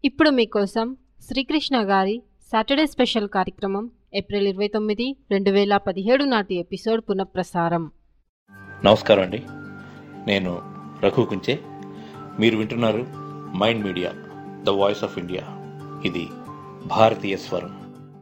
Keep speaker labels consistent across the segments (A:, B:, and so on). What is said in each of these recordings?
A: ఇప్పుడు మీకోసం శ్రీకృష్ణ గారి సాటర్డే స్పెషల్ కార్యక్రమం ఏప్రిల్ ఇరవై తొమ్మిది రెండు వేల పదిహేడు నాటి ఎపిసోడ్ పునఃప్రసారం
B: నమస్కారం అండి నేను రఘు కుంచే మీరు వింటున్నారు mind media the voice of India ఇది భారతీయ స్వరం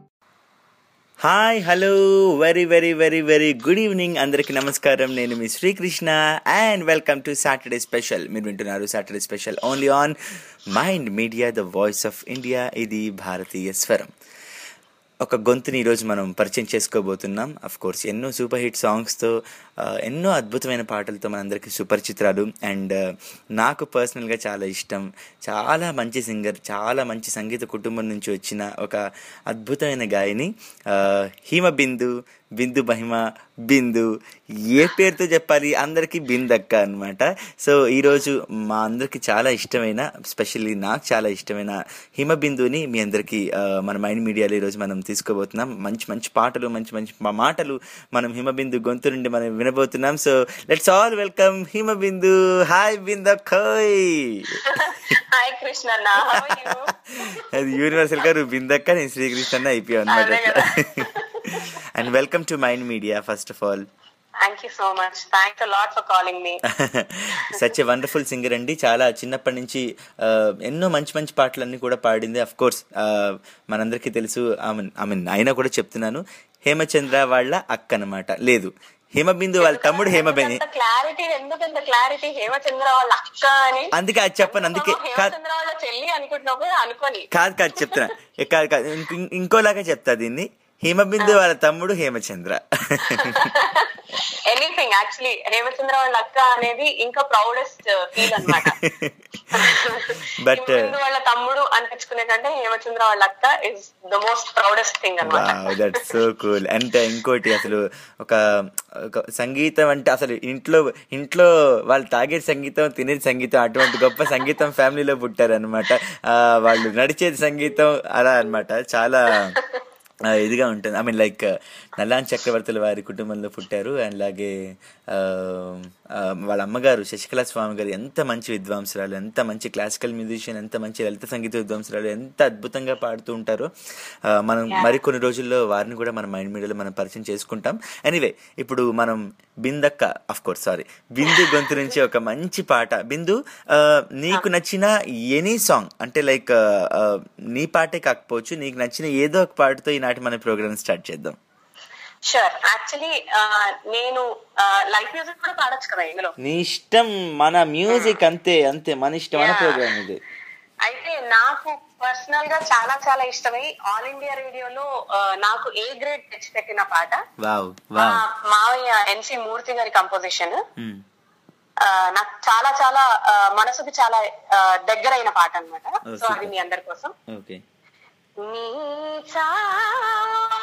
C: hi hello very very very very good evening అందరికీ నమస్కారం నేను మీ Srikrishna and welcome to Saturday special మీరు వింటున్నారు Saturday special only on mind media the voice of India ఇది భారతీయ స్వరం ఒక గొంతుని ఈరోజు మనం పరిచయం చేసుకోబోతున్నాం అఫ్ కోర్స్ ఎన్నో సూపర్ హిట్ సాంగ్స్తో ఆ, ఎన్నో అద్భుతమైన పాటలతో మనందరికీ సుపరిచితురాలు అండ్ నాకు పర్సనల్గా చాలా ఇష్టం చాలా మంచి సింగర్ చాలా మంచి సంగీత కుటుంబం నుంచి వచ్చిన ఒక అద్భుతమైన గాయని ఆ, హిమ బిందు బిందు మహిమ బిందు ఏ పేరుతో చెప్పాలి అందరికీ బిందక్క అనమాట సో ఈరోజు మా అందరికి చాలా ఇష్టమైన స్పెషల్లీ నాకు చాలా ఇష్టమైన హిమ బిందుని మీ అందరికీ ఆ, మన మైండ్ మీడియాలో ఈరోజు మనం తీసుకోబోతున్నాం మంచి మంచి పాటలు మంచి మంచి మా మాటలు మనం హిమ బిందు గొంతు నుండి మనం వినబోతున్నాం so let's all welcome Hima Bindu hi బిందక్కోయ్
D: హాయ్ కృష్ణ
C: అది యూనివర్సల్ గా నువ్వు బిందక్క నేను శ్రీకృష్ణ అయిపోయావు అనమాట
D: అదే
C: అట్లా and welcome to mind media first of all
D: thank you so much thanks lot for calling me
C: such a wonderful singer అండి చాలా చిన్నప్పటి నుంచి ఆ, ఎన్నో మంచి మంచి పాటలన్నీ కూడా పాడింది అఫ్ కోర్స్ మనందరికీ తెలుసు ఐ మీన్ ఐ మీన్ అయినా కూడా చెప్తున్నాను హేమచంద్ర వాళ్ళ అక్క అనమాట లేదు హేమబిందు వాళ్ళ తమ్ముడు హేమబిందు
D: క్లారిటీ ఎందుకంత క్లారిటీ హేమచంద్ర వాళ్ళ అక్క అని
C: అందుకే అది చెప్పను అందుకే కాదు
D: హేమచంద్ర వాళ్ళ చెల్లి అనుకుంటున్నప్పుడు అనుకోని
C: కాదు కాదు చెప్తున్నా ఏ, కాదు కాదు ఇంకో- ఇం- ఇంకోలాగా చెప్తా దీన్ని హేమబిందు వాళ్ళ తమ్ముడు హేమచంద్ర
D: ఎనీథింగ్ యాక్చువల్లీ హేమచంద్ర వాళ్ళ అక్క అనేది ఇంకా ప్రౌడెస్ట్ ఫీల్ అనమాట
C: But, uh,
D: వాళ్ళ తమ్ముడు అనిపించుకునే కంటే హేమచంద్ర వాళ్ళ అక్క is the most proudest thing అనమాట
C: దట్స్ సో కూల్ అండ్ ఇంకోటి అసలు ఒక ఒక సంగీతం అంటే అసలు ఇంట్లో ఇంట్లో వాళ్ళు తాగే సంగీతం తినేది సంగీతం అటువంటి గొప్ప సంగీతం ఫ్యామిలీలో పుట్టారు అనమాట వాళ్ళు నడిచేది సంగీతం అలా అన్నమాట చాలా ఆ, ఇదిగా ఉంటుంది I mean like Nallan Chakravarthula వారి కుటుంబంలో పుట్టారు అండ్ అలాగే ఆ, ఆ, వాళ్ళ అమ్మగారు శశికళా స్వామి గారు ఎంత మంచి విద్వాంసురాలు ఎంత మంచి క్లాసికల్ మ్యూజిషియన్ ఎంత మంచి లలిత సంగీత విద్వాంసురాలు ఎంత అద్భుతంగా పాడుతూ ఉంటారో ఆ, మనం మరికొన్ని రోజుల్లో వారిని కూడా మన మైండ్ మీడియాలో మనం పరిచయం చేసుకుంటాం ఎనీవే ఇప్పుడు మనం బిందక్క అఫ్ కోర్స్ సారీ బిందు గొంతు నుంచి ఒక మంచి పాట బిందు ఆ, నీకు నచ్చిన ఎనీ సాంగ్ అంటే లైక్ నీ పాటే కాకపోవచ్చు నీకు నచ్చిన ఏదో ఒక పాటతో ఈనాటి మన ప్రోగ్రామ్ స్టార్ట్ చేద్దాం
D: షూర్ యాక్చువల్లీ నేను లైఫ్ మ్యూజిక్ కూడా పాడొచ్చు కదా ఇందులో
C: నీ ఇష్టం మన మ్యూజిక్ అంతే అంతే మన ఇష్టం మన
D: Yeah.
C: ప్రోగ్రామ్ ఇది
D: అయితే నాకు పర్సనల్ గా చాలా చాలా ఇష్టమై ఆల్ ఇండియా రేడియోలో నాకు ఏ గ్రేడ్ తెచ్చిపెట్టిన పాట
C: వావ్
D: మా
C: వావ్
D: మావయ్య ఎన్సి మూర్తి గారి కంపోజిషన్ నాకు చాలా చాలా ఆ, మనసుకి చాలా ఆ, దగ్గరైన పాట అన్నమాట
C: Oh,
D: సో
C: super.
D: అది మీ అందరి కోసం
C: ఓకే
D: నీ చాటున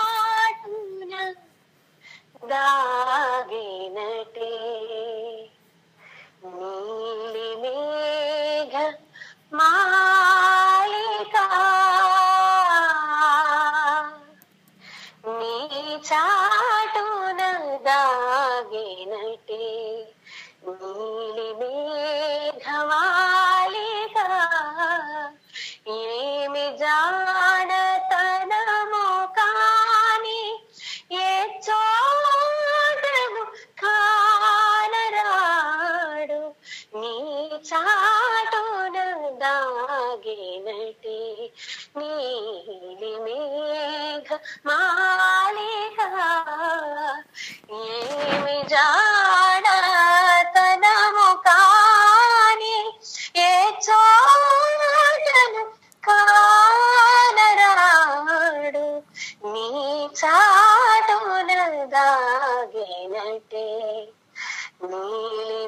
D: దాగినటే నీలి మేఘ మాలిక నీ చాటున దాగినటే నీలి మేఘమాలిక ఏమి జానతనము కాని ఏ చోటను కానరాడు నీ చాటున దాగినటి నీలి మేఘ మాలిక ఏమి జాడతనము కాని ఏ చోటను కానరాడు నీ చాటున దాగినటే నీలి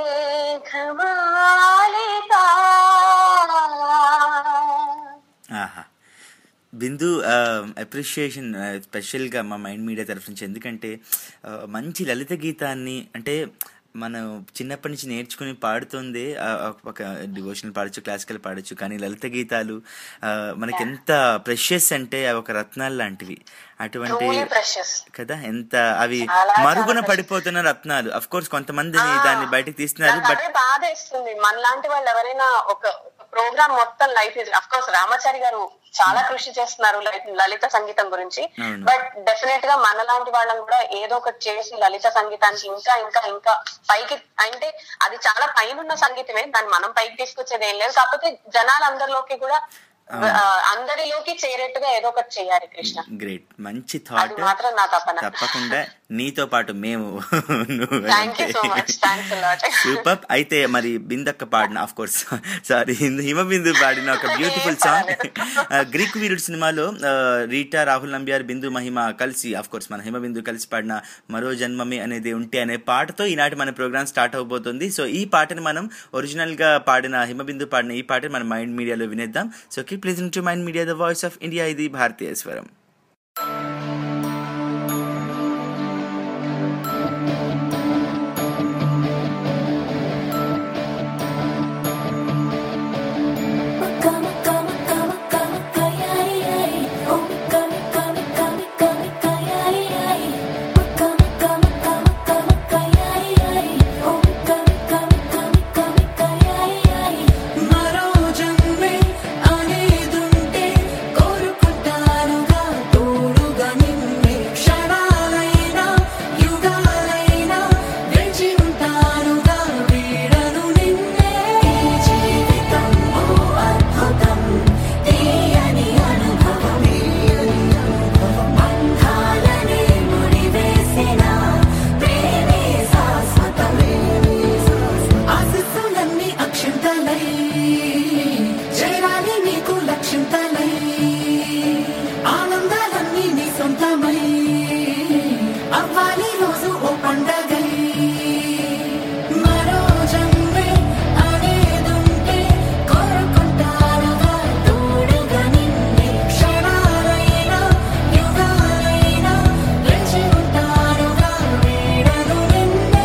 D: మేఘమాలిక
C: ఆహా బిందు అప్రిషియేషన్ స్పెషల్గా మా మైండ్ మీడియా తరఫు నుంచి ఎందుకంటే ఆ, మంచి లలిత గీతాన్ని అంటే మనం చిన్నప్పటి నుంచి నేర్చుకుని పాడుతుంది ఆ, ఒక డివోషనల్ పాడచ్చు క్లాసికల్ పాడచ్చు కానీ లలిత గీతాలు ఆ, మనకి ఎంత ప్రెషియస్ అంటే అవి ఒక రత్నాలు లాంటివి అటువంటి
D: Truly precious.
C: కదా ఎంత అవి
D: చాలా చాలా
C: మరుగున
D: precious.
C: పడిపోతున్న రత్నాలు అఫ్ కోర్స్ కొంతమందిని దాన్ని బయటకు తీస్తున్నారు
D: నాకు
C: బట్
D: అదే బాధ ఇస్తుంది మనలాంటి వాళ్ళు ఎవరైనా ఒక ప్రోగ్రామ్ మొత్తం life is of course Ramachari గారు చాలా కృషి చేస్తున్నారు లలి- లలిత సంగీతం గురించి
C: అవును.
D: బట్ డెఫినెట్ గా మనలాంటి వాళ్ళని కూడా ఏదో ఒకటి చేసి లలిత సంగీతానికి ఇంకా ఇంకా ఇంకా పైకి అంటే అది చాలా పైన ఉన్న సంగీతమే దాన్ని మనం పైకి తీసుకొచ్చేది ఏం లేదు కాకపోతే జనాలందరిలోకి కూడా ఆ, అందరిలోకి చేరేట్టుగా ఏదో ఒకటి చేయాలి కృష్ణ
C: గ్రేట్ మంచి
D: అది
C: థాట్
D: మాత్రం నా తపన
C: తప్పకుండా నీతో పాటు మేము
D: thank you so much thanks lot
C: super అయితే మరి బిందక్క పాడిన ఆఫ్ కోర్స్ సారీ హిమబిందు పాడిన ఒక బ్యూటిఫుల్ సాంగ్ గ్రీక్ వీరుడు సినిమాలో ఆ, రీటా రాహుల్ నంబియార్ బిందు మహిమ కలిసి ఆఫ్ కోర్స్ మన హిమబిందు కలిసి పాడిన మరో జన్మమే అనేది ఉంటే అనే పాటతో ఈనాటి మన ప్రోగ్రామ్ స్టార్ట్ అవబోతుంది సో ఈ పాటని మనం ఒరిజినల్ గా పాడిన హిమబిందు పాడిన ఈ పాటని మన మైండ్ మీడియాలో వినేద్దాం so keep listen to mind media the voice of India ఇది భారతీయ స్వరం
E: మరో జన్మే అనేదుంటే కోరుకుంటానుగా తోడుగా నిన్నే క్షణాలైనా యుగాలైనా వేచి ఉంటానుగా వీడను నిన్నే ఈ జీవితం ఓ అద్భుతం తీయని అనుభవం బంధాలనే ముడివేసిన ప్రేమే శాశ్వతమే ఆశిస్సులన్నీ అక్షంతలై చేరాలి నీకు లక్ష్యంతలై ఆనందాలన్నీ నీ సొంతమై అవ్వాలి రోజు ఓ పండగై మరో జన్మే అనేదుంటే కోరుకుంటానుగా తోడుగా నిన్నే క్షణాలైనా యుగాలైనా వేచి ఉంటానుగా వీడను నిన్నే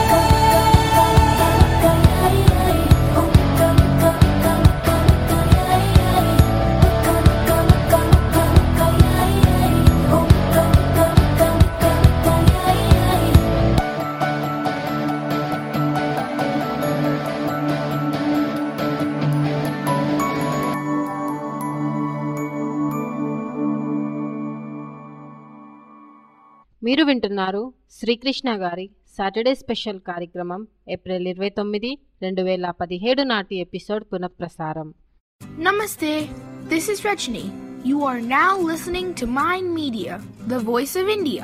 A: మీరు వింటున్నారు శ్రీకృష్ణ గారి సాటర్డే స్పెషల్ కార్యక్రమం ఏప్రిల్ ఇరవై తొమ్మిది రెండు వేల పదిహేడు నాటి ఎపిసోడ్ పునఃప్రసారం
F: Namaste. This is Rajni. You are now listening to Mind Media, the voice of India.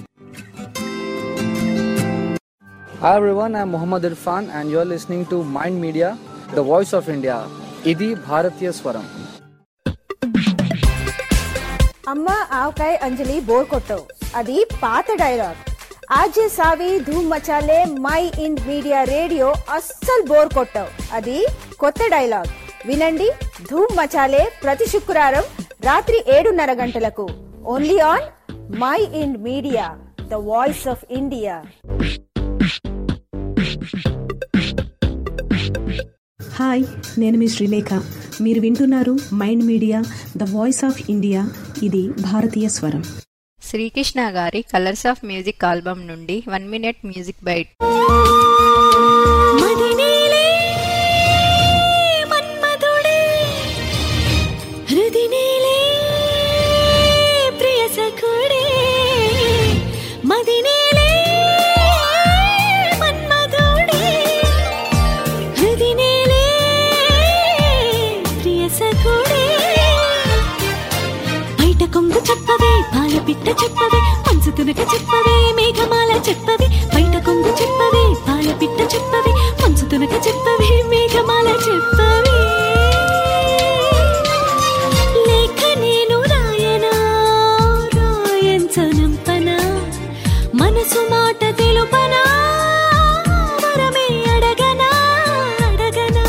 G: Hi everyone, I'm Muhammad Irfan and you're listening to Mind Media, the voice of India. ఇది భారతీయ స్వరం
H: అమ్మ ఆవకాయ అంజలి bore కొట్టవు అది పాత dialogue ఆజే సావి ధూమ్ మచాలే మై ఇన్ మీడియా రేడియో అస్సలు బోర్ కొట్టవు అది కొత్త డైలాగ్ వినండి ధూమ్ మచాలే ప్రతి శుక్రవారం రాత్రి ఏడున్నర గంటలకు only on mind media the voice of India
I: hi నేను మీ శ్రీలేఖ మీరు వింటున్నారు mind media the voice of India ఇది భారతీయ స్వరం
J: శ్రీకృష్ణ గారి కలర్స్ ఆఫ్ మ్యూజిక్ ఆల్బమ్ నుండి వన్ మినిట్ మ్యూజిక్ బైట్
E: మదినేలే మన్మధుడే హృదినేలే ప్రియ సఖుడే మదినేలే మన్మధుడే హృదినేలే ప్రియ సఖుడే బయట కొంగు చెప్పవే పాల పిట్ట చెప్పవే మంచు తునక చెప్పవే మేఘమాల చెప్పవే బయట కొంగు చెప్పవే పాల పిట్ట చెప్పవే మంచు తునక చెప్పవే మేఘమాల చెప్పవే లేఖ నేను రాయనా రాయంచనంపనా మనసు మాట తెలుపనా వరమే అడగనా అడగనా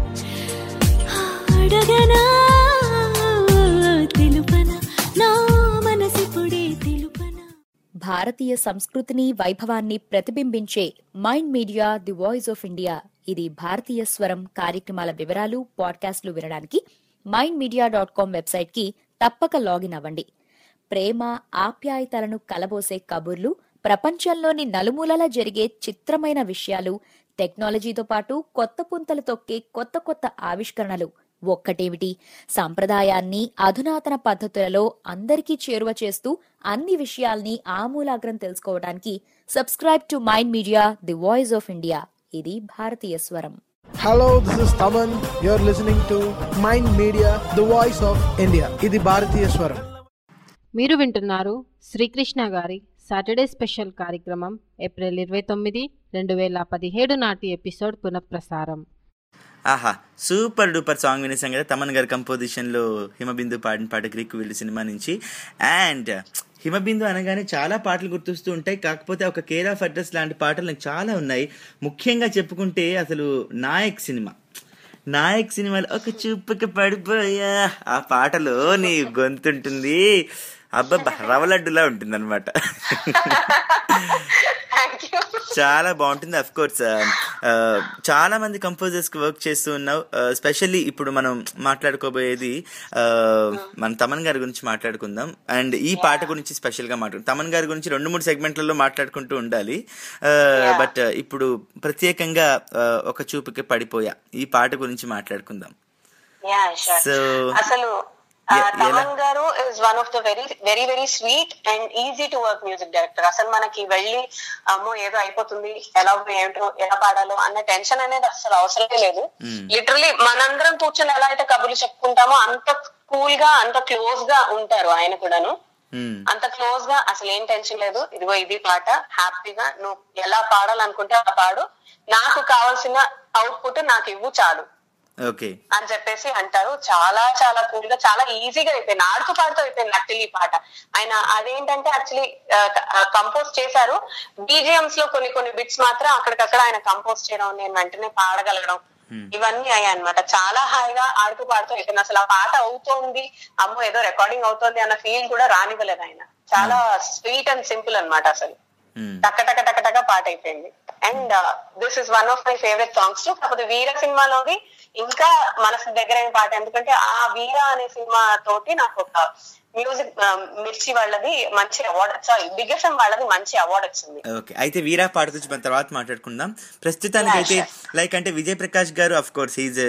E: అడగనా తెలుపనా నా మనసిపుడే తెలుపనా
K: భారతీయ సంస్కృతిని వైభవాన్ని ప్రతిబింబించే mind media the voice of India ఇది భారతీయ స్వరం కార్యక్రమాల వివరాలు పాడ్కాస్ట్లు వినడానికి mind media dot com website కి తప్పక లాగిన్ అవ్వండి ప్రేమ ఆప్యాయతలను కలబోసే కబుర్లు ప్రపంచంలోని నలుమూలలా జరిగే చిత్రమైన విషయాలు టెక్నాలజీతో పాటు కొత్త పుంతలు తొక్కే కొత్త కొత్త ఆవిష్కరణలు ఒక్కటేమిటి సంప్రదాయాన్ని అధునాతన పద్ధతులలో అందరికీ చేరువ చేస్తూ అన్ని విషయాల్ని ఆమూలాగ్రం తెలుసుకోవడానికి subscribe to mind media the voice of India ఇది భారతీయ స్వరం
L: Hello, this is Taman. You're listening to Mind Media, the voice of India. ఇది భారతీయ స్వరం
A: మీరు వింటున్నారు శ్రీకృష్ణ గారి సాటర్డే స్పెషల్ కార్యక్రమం ఏప్రిల్ ఇరవై తొమ్మిది రెండు వేల పదిహేడు నాటి ఎపిసోడ్ పునఃప్రసారం
C: ఆహా సూపర్ డూపర్ సాంగ్ వినేసాం కదా తమన్ గారి కంపోజిషన్లో హిమబిందు పాడిన పాట గ్రీక్ వీళ్ళు సినిమా నుంచి అండ్ హిమబిందు అనగానే చాలా పాటలు గుర్తొస్తూ ఉంటాయి కాకపోతే ఒక కేర్ ఆఫ్ అడ్రస్ లాంటి పాటలు నాకు చాలా ఉన్నాయి ముఖ్యంగా చెప్పుకుంటే అసలు నాయక్ సినిమా నాయక్ సినిమాలో ఒక చూపుకి పడిపోయా ఆ పాటలో నీ గొంతుంటుంది అబ్బబ్బా రవలడ్డులా ఉంటుంది అనమాట చాలా బాగుంటుంది అఫ్ కోర్స్ చాలా మంది కంపోజర్స్ కి వర్క్ చేస్తూ ఉన్నావు స్పెషల్లీ ఇప్పుడు మనం మాట్లాడుకోబోయేది ఆ, మన తమన్ గారి గురించి మాట్లాడుకుందాం అండ్ ఈ పాట గురించి స్పెషల్ గా మాట్లాడు తమన్ గారి గురించి రెండు మూడు సెగ్మెంట్లలో మాట్లాడుకుంటూ ఉండాలి బట్ ఇప్పుడు ప్రత్యేకంగా ఆ, ఒక చూపుకి పడిపోయా ఈ పాట గురించి మాట్లాడుకుందాం
D: యా షూర్
C: సో
D: అసలు
C: ఎ- ఎలా
D: తమన్ గారు is one of the very very very sweet and easy to work music director అసలు మనకి వెళ్ళి అమ్మో ఏదో అయిపోతుంది ఎలా ఏంటో ఎలా పాడాలో అన్న టెన్షన్ అనేది అసలు అవసరమే లేదు లిటరలీ మనందరం కూర్చొని ఎలా అయితే కబుర్లు చెప్పుకుంటామో అంత కూల్ గా అంత క్లోజ్ గా ఉంటారు ఆయన కూడాను అంత క్లోజ్ గా అసలు ఏం టెన్షన్ లేదు ఇదిగో ఇది పాట హ్యాపీగా నువ్వు ఎలా పాడాలనుకుంటే అలా పాడు నాకు కావాల్సిన అవుట్పుట్ నాకు ఇవ్వు చాలు
C: ఓకే
D: అని చెప్పేసి అంటారు చాలా చాలా కూల్ గా చాలా ఈజీగా అయిపోయింది ఆడుతూ పాడుతూ అయిపోయింది యాక్చువల్లీ ఈ పాట ఆయన అదేంటంటే యాక్చువల్లీ కంపోజ్ చేశారు బీజిఎంస్ లో కొన్ని కొన్ని బిట్స్ మాత్రం అక్కడికక్కడ ఆయన కంపోజ్ చేయడం నేను వెంటనే పాడగలగడం ఇవన్నీ అయ్యాయి అనమాట చాలా హాయిగా ఆడుతూ పాడుతూ అయిపోయింది అసలు ఆ పాట అవుతోంది అమ్మో ఏదో రికార్డింగ్ అవుతోంది అన్న ఫీల్ కూడా రానివ్వలేదు ఆయన చాలా స్వీట్ అండ్ సింపుల్ అన్నమాట అసలు టక టక టక టక పాట అయిపోయింది and this is one of my favourite songs కాకపోతే వీర సినిమాలోది ఇంకా మనసు దగ్గరైన పాట ఎందుకంటే ఆ వీర అనే సినిమా తోటి నాకు ఒక మ్యూజిక్ మిర్చి వాళ్ళది మంచి అవార్డ్ సారీ బిగ్గెస్ట్ వాళ్ళది మంచి అవార్డ్ వచ్చింది
C: ఓకే అయితే వీరా పాట గురించి మన తర్వాత మాట్లాడుకుందాం ప్రస్తుతానికి అయితే లైక్ అంటే విజయ్ ప్రకాష్ గారు అఫ్ కోర్స్ ఈజ్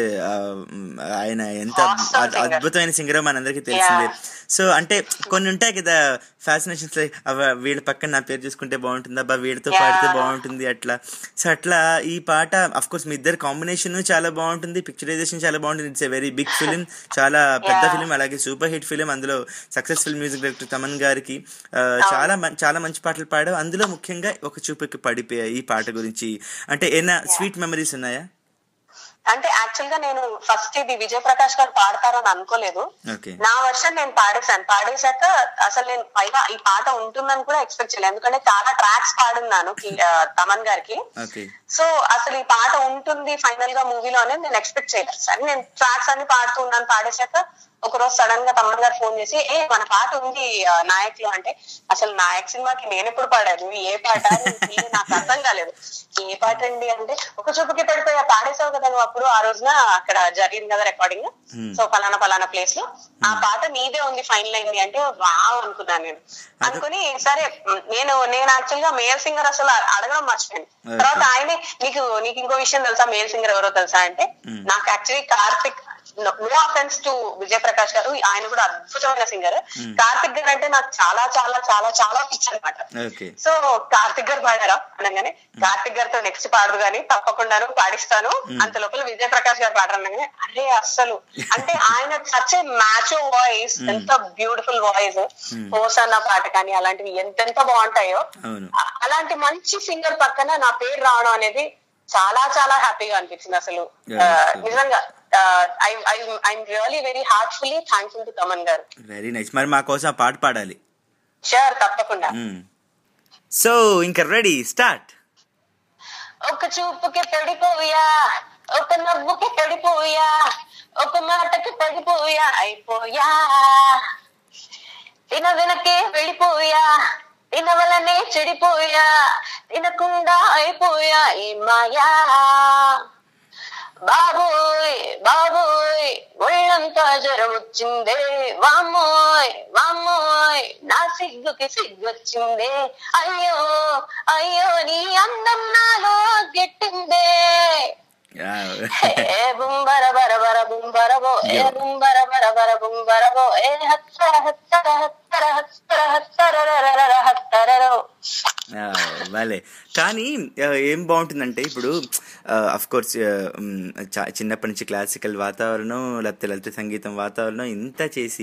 C: ఆయన ఎంత
D: Awesome
C: అద్-
D: singer.
C: అద్భుతమైన సింగర్ మనందరికీ తెలిసిందే సో అంటే కొన్ని ఉంటాయి కదా ఫ్యాసినేషన్స్ వీళ్ళ పక్కన నా పేరు చూసుకుంటే బాగుంటుంది అబ్బా వీళ్ళతో
D: Yeah.
C: పాడితే బాగుంటుంది అట్లా సో అట్లా ఈ పాట అఫ్ కోర్స్ మీ ఇద్దరు కాంబినేషన్ చాలా బాగుంటుంది పిక్చరైజేషన్ చాలా బాగుంటుంది it's a very big film చాలా పెద్ద
D: Yeah.
C: ఫిలిం అలాగే సూపర్ హిట్ ఫిలిం అందులో సక్సెస్ఫుల్ మ్యూజిక్ డైరెక్టర్ తమన్ గారికి ఆ, చాలా మం- చాలా మంచి పాటలు పాడావు అందులో ముఖ్యంగా ఒక చూపుకి పడిపోయాయి ఈ పాట గురించి అంటే ఏమైనా స్వీట్ మెమరీస్ ఉన్నాయా
D: అంటే యాక్చువల్ గా నేను ఫస్ట్ ఇది విజయ్ ప్రకాష్ గారు పాడతారని అనుకోలేదు
C: ఓకే
D: నా వర్షన్ నేను పాడేశాను పాడేశాక అసలు నేను పైగా ఈ పాట ఉంటుందని కూడా ఎక్స్పెక్ట్ చేయలేదు ఎందుకంటే చాలా ట్రాక్స్ పాడున్నాను కి- ఆ, తమన్ గారికి
C: ఓకే
D: సో అసలు ఈ పాట ఉంటుంది ఫైనల్ గా మూవీలో అనేది నేను ఎక్స్పెక్ట్ చేయలేదు సరే నేను ట్రాక్స్ అన్ని పాడుతూ ఉన్నాను పాడేశాక ఒక రోజు సడన్ గా తమ్మన్ గారు ఫోన్ చేసి ఏ మన పాట ఉంది ఆ, నాయక్ లో అంటే అసలు నాయక్ సినిమాకి నేను ఎప్పుడు పాడాను ఏ పాట అని ఫీల్ నాకు అర్థం కాలేదు ఏ పాట అండి అంటే ఒక చూపుకి పడిపోయా పాడేసావు కదా నువ్వు అప్పుడు ఆ రోజున అక్కడ జరిగింది కదా రికార్డింగ్
C: Hmm.
D: సో ఫలానా ఫలానా ప్లేస్ లో ఆ పాట నీదే ఉంది ఫైనల్ అయింది అంటే వావ్ అనుకున్నాను నేను అనుకుని సరే మ్, నేను నేను యాక్చువల్ గా మేల్ సింగర్ అసలు అడగడం మర్చిపోయాను
C: Okay.
D: తర్వాత ఆయనే నీకు నీకు ఇంకో విషయం తెలుసా మేల్ సింగర్ ఎవరో తెలుసా అంటే
C: Hmm.
D: నాకు actually Karthik no offence to Vijay Prakash గారు ఆయన కూడా అద్భుతమైన సింగర్
C: Hmm.
D: కార్తిక్ గారు అంటే నాకు చాలా చాలా చాలా చాలా పిచ్చి అనమాట
C: ఓకే
D: సో కార్తిక్ గారు పాడారా అనగానే కార్తిక్ గారితో నెక్స్ట్ పాడదు కానీ తప్పకుండాను పాడిస్తాను
C: Hmm.
D: అంత లోపల విజయ్ ప్రకాష్ గారు పాడరు అనగానే అరే అస్సలు అంటే ఆయన such a macho voice
C: Hmm.
D: ఎంత బ్యూటిఫుల్ వాయిస్
C: Hmm.
D: హోస్ అన్న పాట కానీ అలాంటివి ఎంతెంత బాగుంటాయో
C: అవును
D: అ- అలాంటి మంచి సింగర్ పక్కన నా పేరు రావడం అనేది చాలా చాలా హ్యాపీగా అనిపించింది అసలు
C: Yeah,
D: ఆ,
C: sure.
D: నిజంగా I'm really very heartfully thankful to Thaman గారు
C: వెరీ నైస్ మరి మా కోసం ఆ పాట పాడాలి
D: షూర్ తప్పకుండా
C: సో ఇంకా రెడీ స్టార్ట్
D: ఒక చూపుకి పడిపోయా ఒక నవ్వుకి పడిపోయా ఒక మాటకి పడిపోయా అయిపోయా తిన వెనకే వెళ్ళిపోయా తిన వలనే చెడిపోయా తినకుండా అయిపోయా ఏ మాయా బాబోయ్ బాబోయ్ ఒళ్ళంతా జ్వరం వచ్చిందే వామ్మోయ్ వామ్మోయ్ నా సిగ్గుకి సిగ్గొచ్చిందే అయ్యో అయ్యో నీ అందం నాలో గెట్టిందే ఏ బుంబర బర బర బుంబర బో ఏ బుంబర బర బర బుంబర బో ఏ హత్తర హత్తర హత్తర హత్తర హత్తర రరరర హత్తరరో
C: ఆ, భలే కానీ ఆ, ఏం బాగుంటుందంటే ఇప్పుడు అఫ్ కోర్స్ చిన్నప్పటి నుంచి క్లాసికల్ వాతావరణం లేకపోతే లలిత సంగీతం వాతావరణం ఇంత చేసి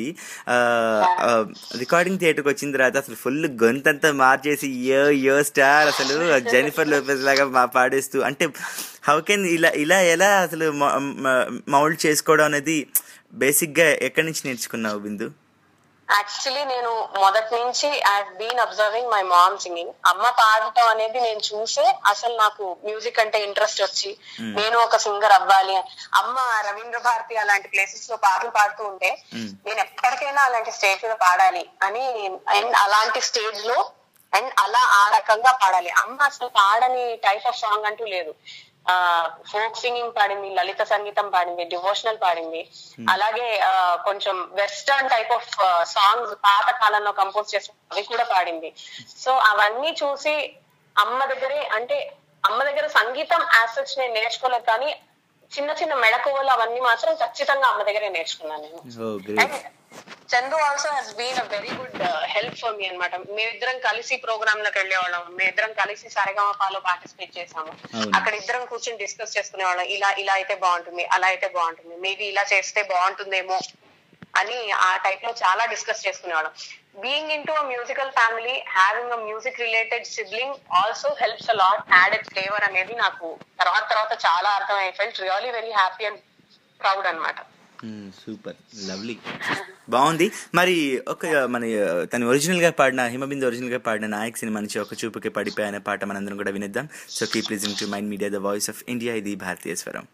C: రికార్డింగ్ థియేటర్కి వచ్చిన తర్వాత అసలు ఫుల్ గొంతంతా మార్చేసి యో యో స్టార్ అసలు జెనిఫర్ లోపెస్ లాగా మా పాడేస్తూ అంటే హౌ కెన్ ఇలా ఇలా ఎలా అసలు మౌల్డ్ చేసుకోవడం అనేది బేసిక్గా ఎక్కడి నుంచి నేర్చుకున్నావు బిందు
D: యాక్చువల్లీ నేను మొదటి నుంచి I been observing my mom singing అమ్మ పాడటం అనేది నేను చూసే అసలు నాకు మ్యూజిక్ అంటే ఇంట్రెస్ట్ వచ్చి
M: Hmm.
D: నేను ఒక సింగర్ అవ్వాలి అని. అమ్మ రవీంద్ర భారతి అలాంటి ప్లేసెస్ లో పాటలు పాడుతూ ఉంటే నేను ఎప్పటికైనా అలాంటి స్టేజ్ మీద పాడాలి అని అండ్ అలాంటి స్టేజ్ లో అండ్ అలా ఆ రకంగా పాడాలి అమ్మ అసలు పాడని టైప్ ఆఫ్ సాంగ్ అంటూ లేదు ఫోక్ సింగింగ్ పాడింది లలిత సంగీతం పాడింది డివోషనల్ పాడింది అలాగే ఆ, కొంచెం వెస్టర్న్ టైప్ ఆఫ్ సాంగ్స్ పాత కాలంలో కంపోజ్ చేసిన అవి కూడా పాడింది సో అవన్నీ చూసి అమ్మ దగ్గరే అంటే అమ్మ దగ్గర సంగీతం యాసెట్స్ నేను నేర్చుకోలేదు కానీ చిన్న చిన్న మెళకువలు అవన్నీ మాత్రం ఖచ్చితంగా అమ్మ దగ్గరే నేర్చుకున్నాను నేను
C: ఓ great
D: Chandu also he's been a very good help for me అనమాట మేమిద్దరం కలిసి ప్రోగ్రామ్ లకు వెళ్ళేవాళ్ళం మేమిద్దరం కలిసి సరగమపాలో పార్టిసిపేట్ చేసాము
M: అవును.
D: అక్కడ ఇద్దరం కూర్చొని డిస్కస్ చేసుకునేవాళ్ళం ఇలా ఇలా అయితే బాగుంటుంది అలా అయితే బాగుంటుంది మేబీ ఇలా చేస్తే బాగుంటుందేమో అని ఆ టైప్ లో చాలా డిస్కస్ చేసుకునేవాళ్ళం being in to musical family having a music related sibling also helps a lot added flavour అనేది నాకు తర్వాత తర్వాత చాలా అర్థం I felt really very happy and proud అన్నమాట
C: సూపర్ లవ్లీ బాగుంది మరి ఒక మన తను ఒరిజినల్ గా పాడిన హిమబిందు ఒరిజినల్ గా పాడిన నాయక్ సినిమా నుంచి ఒక చూపుకి పడిపోయి అనే పాట మనందరం కూడా వినిద్దాం so keep listening to mind media the voice of India ఇది భారతీయ స్వరం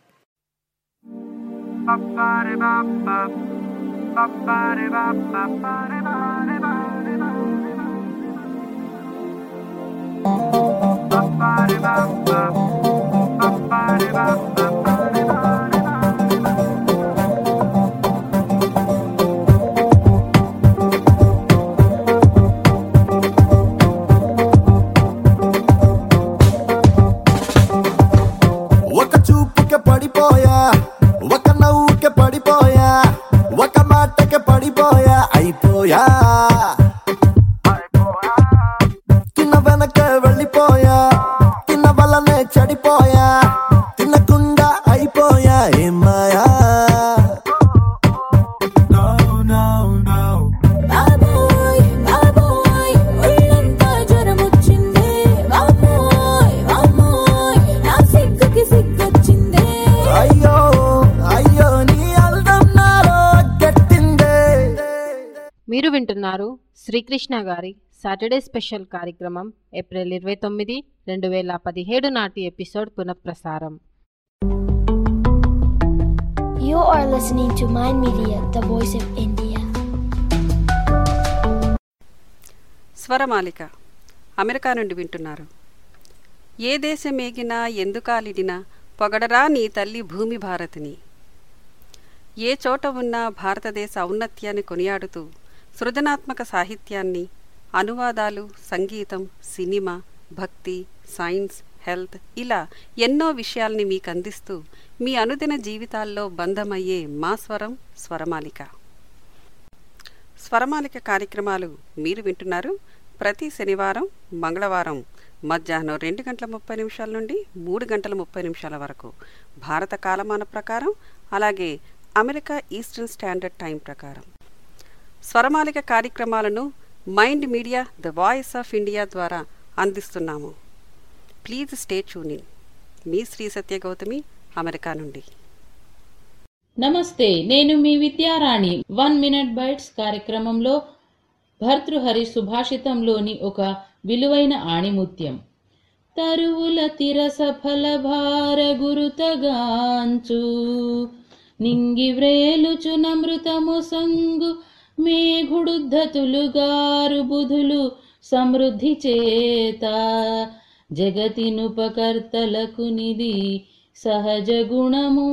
M: ఒక చూపుకే పడిపోయా ఒక నవ్వుకే పడిపోయా ఒక మాటకే పడిపోయా అయిపోయా తిన్న వెనకే వెళ్ళిపోయా తిన్న వల్లనే చెడిపోయా తినకుండా అయిపోయా ఏమాయా
E: బాబోయ్ బాబోయ్ ఒళ్ళంతా జ్వరం వచ్చిందే వామ్మోయ్ వామ్మోయ్ నా సిగ్గుకి సిగ్గొచ్చిందే
M: అయ్యో అయ్యో నీ అల్దం నాలో గట్టిందే
A: మీరు వింటున్నారు శ్రీకృష్ణ గారి సాటర్డే స్పెషల్ కార్యక్రమం ఏప్రిల్ ఇరవై తొమ్మిది రెండు వేల పదిహేడు నాటి ఎపిసోడ్ పునఃప్రసారం
N: You are listening to Mind Media, the voice of India.
O: స్వరమాలిక అమెరికా నుండి వింటున్నారు ఏ దేశమేగినా ఎందుకాలిడినా పొగడరా నీ తల్లి భూమి భారతిని ఏ చోట ఉన్నా భారతదేశ ఔన్నత్యాన్ని కొనియాడుతూ సృజనాత్మక సాహిత్యాన్ని అనువాదాలు సంగీతం సినిమా భక్తి సైన్స్ హెల్త్ ఇలా ఎన్నో విషయాల్ని మీకు అందిస్తూ మీ అనుదిన జీవితాల్లో బంధమయ్యే మా స్వరం స్వరమాలిక స్వరమాలిక కార్యక్రమాలు మీరు వింటున్నారు ప్రతి శనివారం మంగళవారం మధ్యాహ్నం రెండు గంటల ముప్పై నిమిషాల నుండి మూడు గంటల ముప్పై నిమిషాల వరకు భారత కాలమాన ప్రకారం అలాగే అమెరికా ఈస్టర్న్ స్టాండర్డ్ టైం ప్రకారం స్వరమాలిక కార్యక్రమాలను mind media the voice of India ద్వారా అందిస్తున్నాము ప్లీజ్ స్టే ట్యూనింగ్ మీ శ్రీ సత్య గౌతమి అమెరికా నుండి
P: నమస్తే నేను మీ విద్యారాణి వన్ మినిట్ బైట్స్ కార్యక్రమంలో భర్తృహరి సుభాషితంలోని ఒక విలువైన ఆణిముత్యం తరువుల తిరసఫల భార గురుతగాంచు నింగి వ్రేలుచు నమృతము సంగు మేఘుడుద్ధతులుగారు బుధులు సమృద్ధి చేత జగతినుపకర్తలకు నిధి సహజ గుణము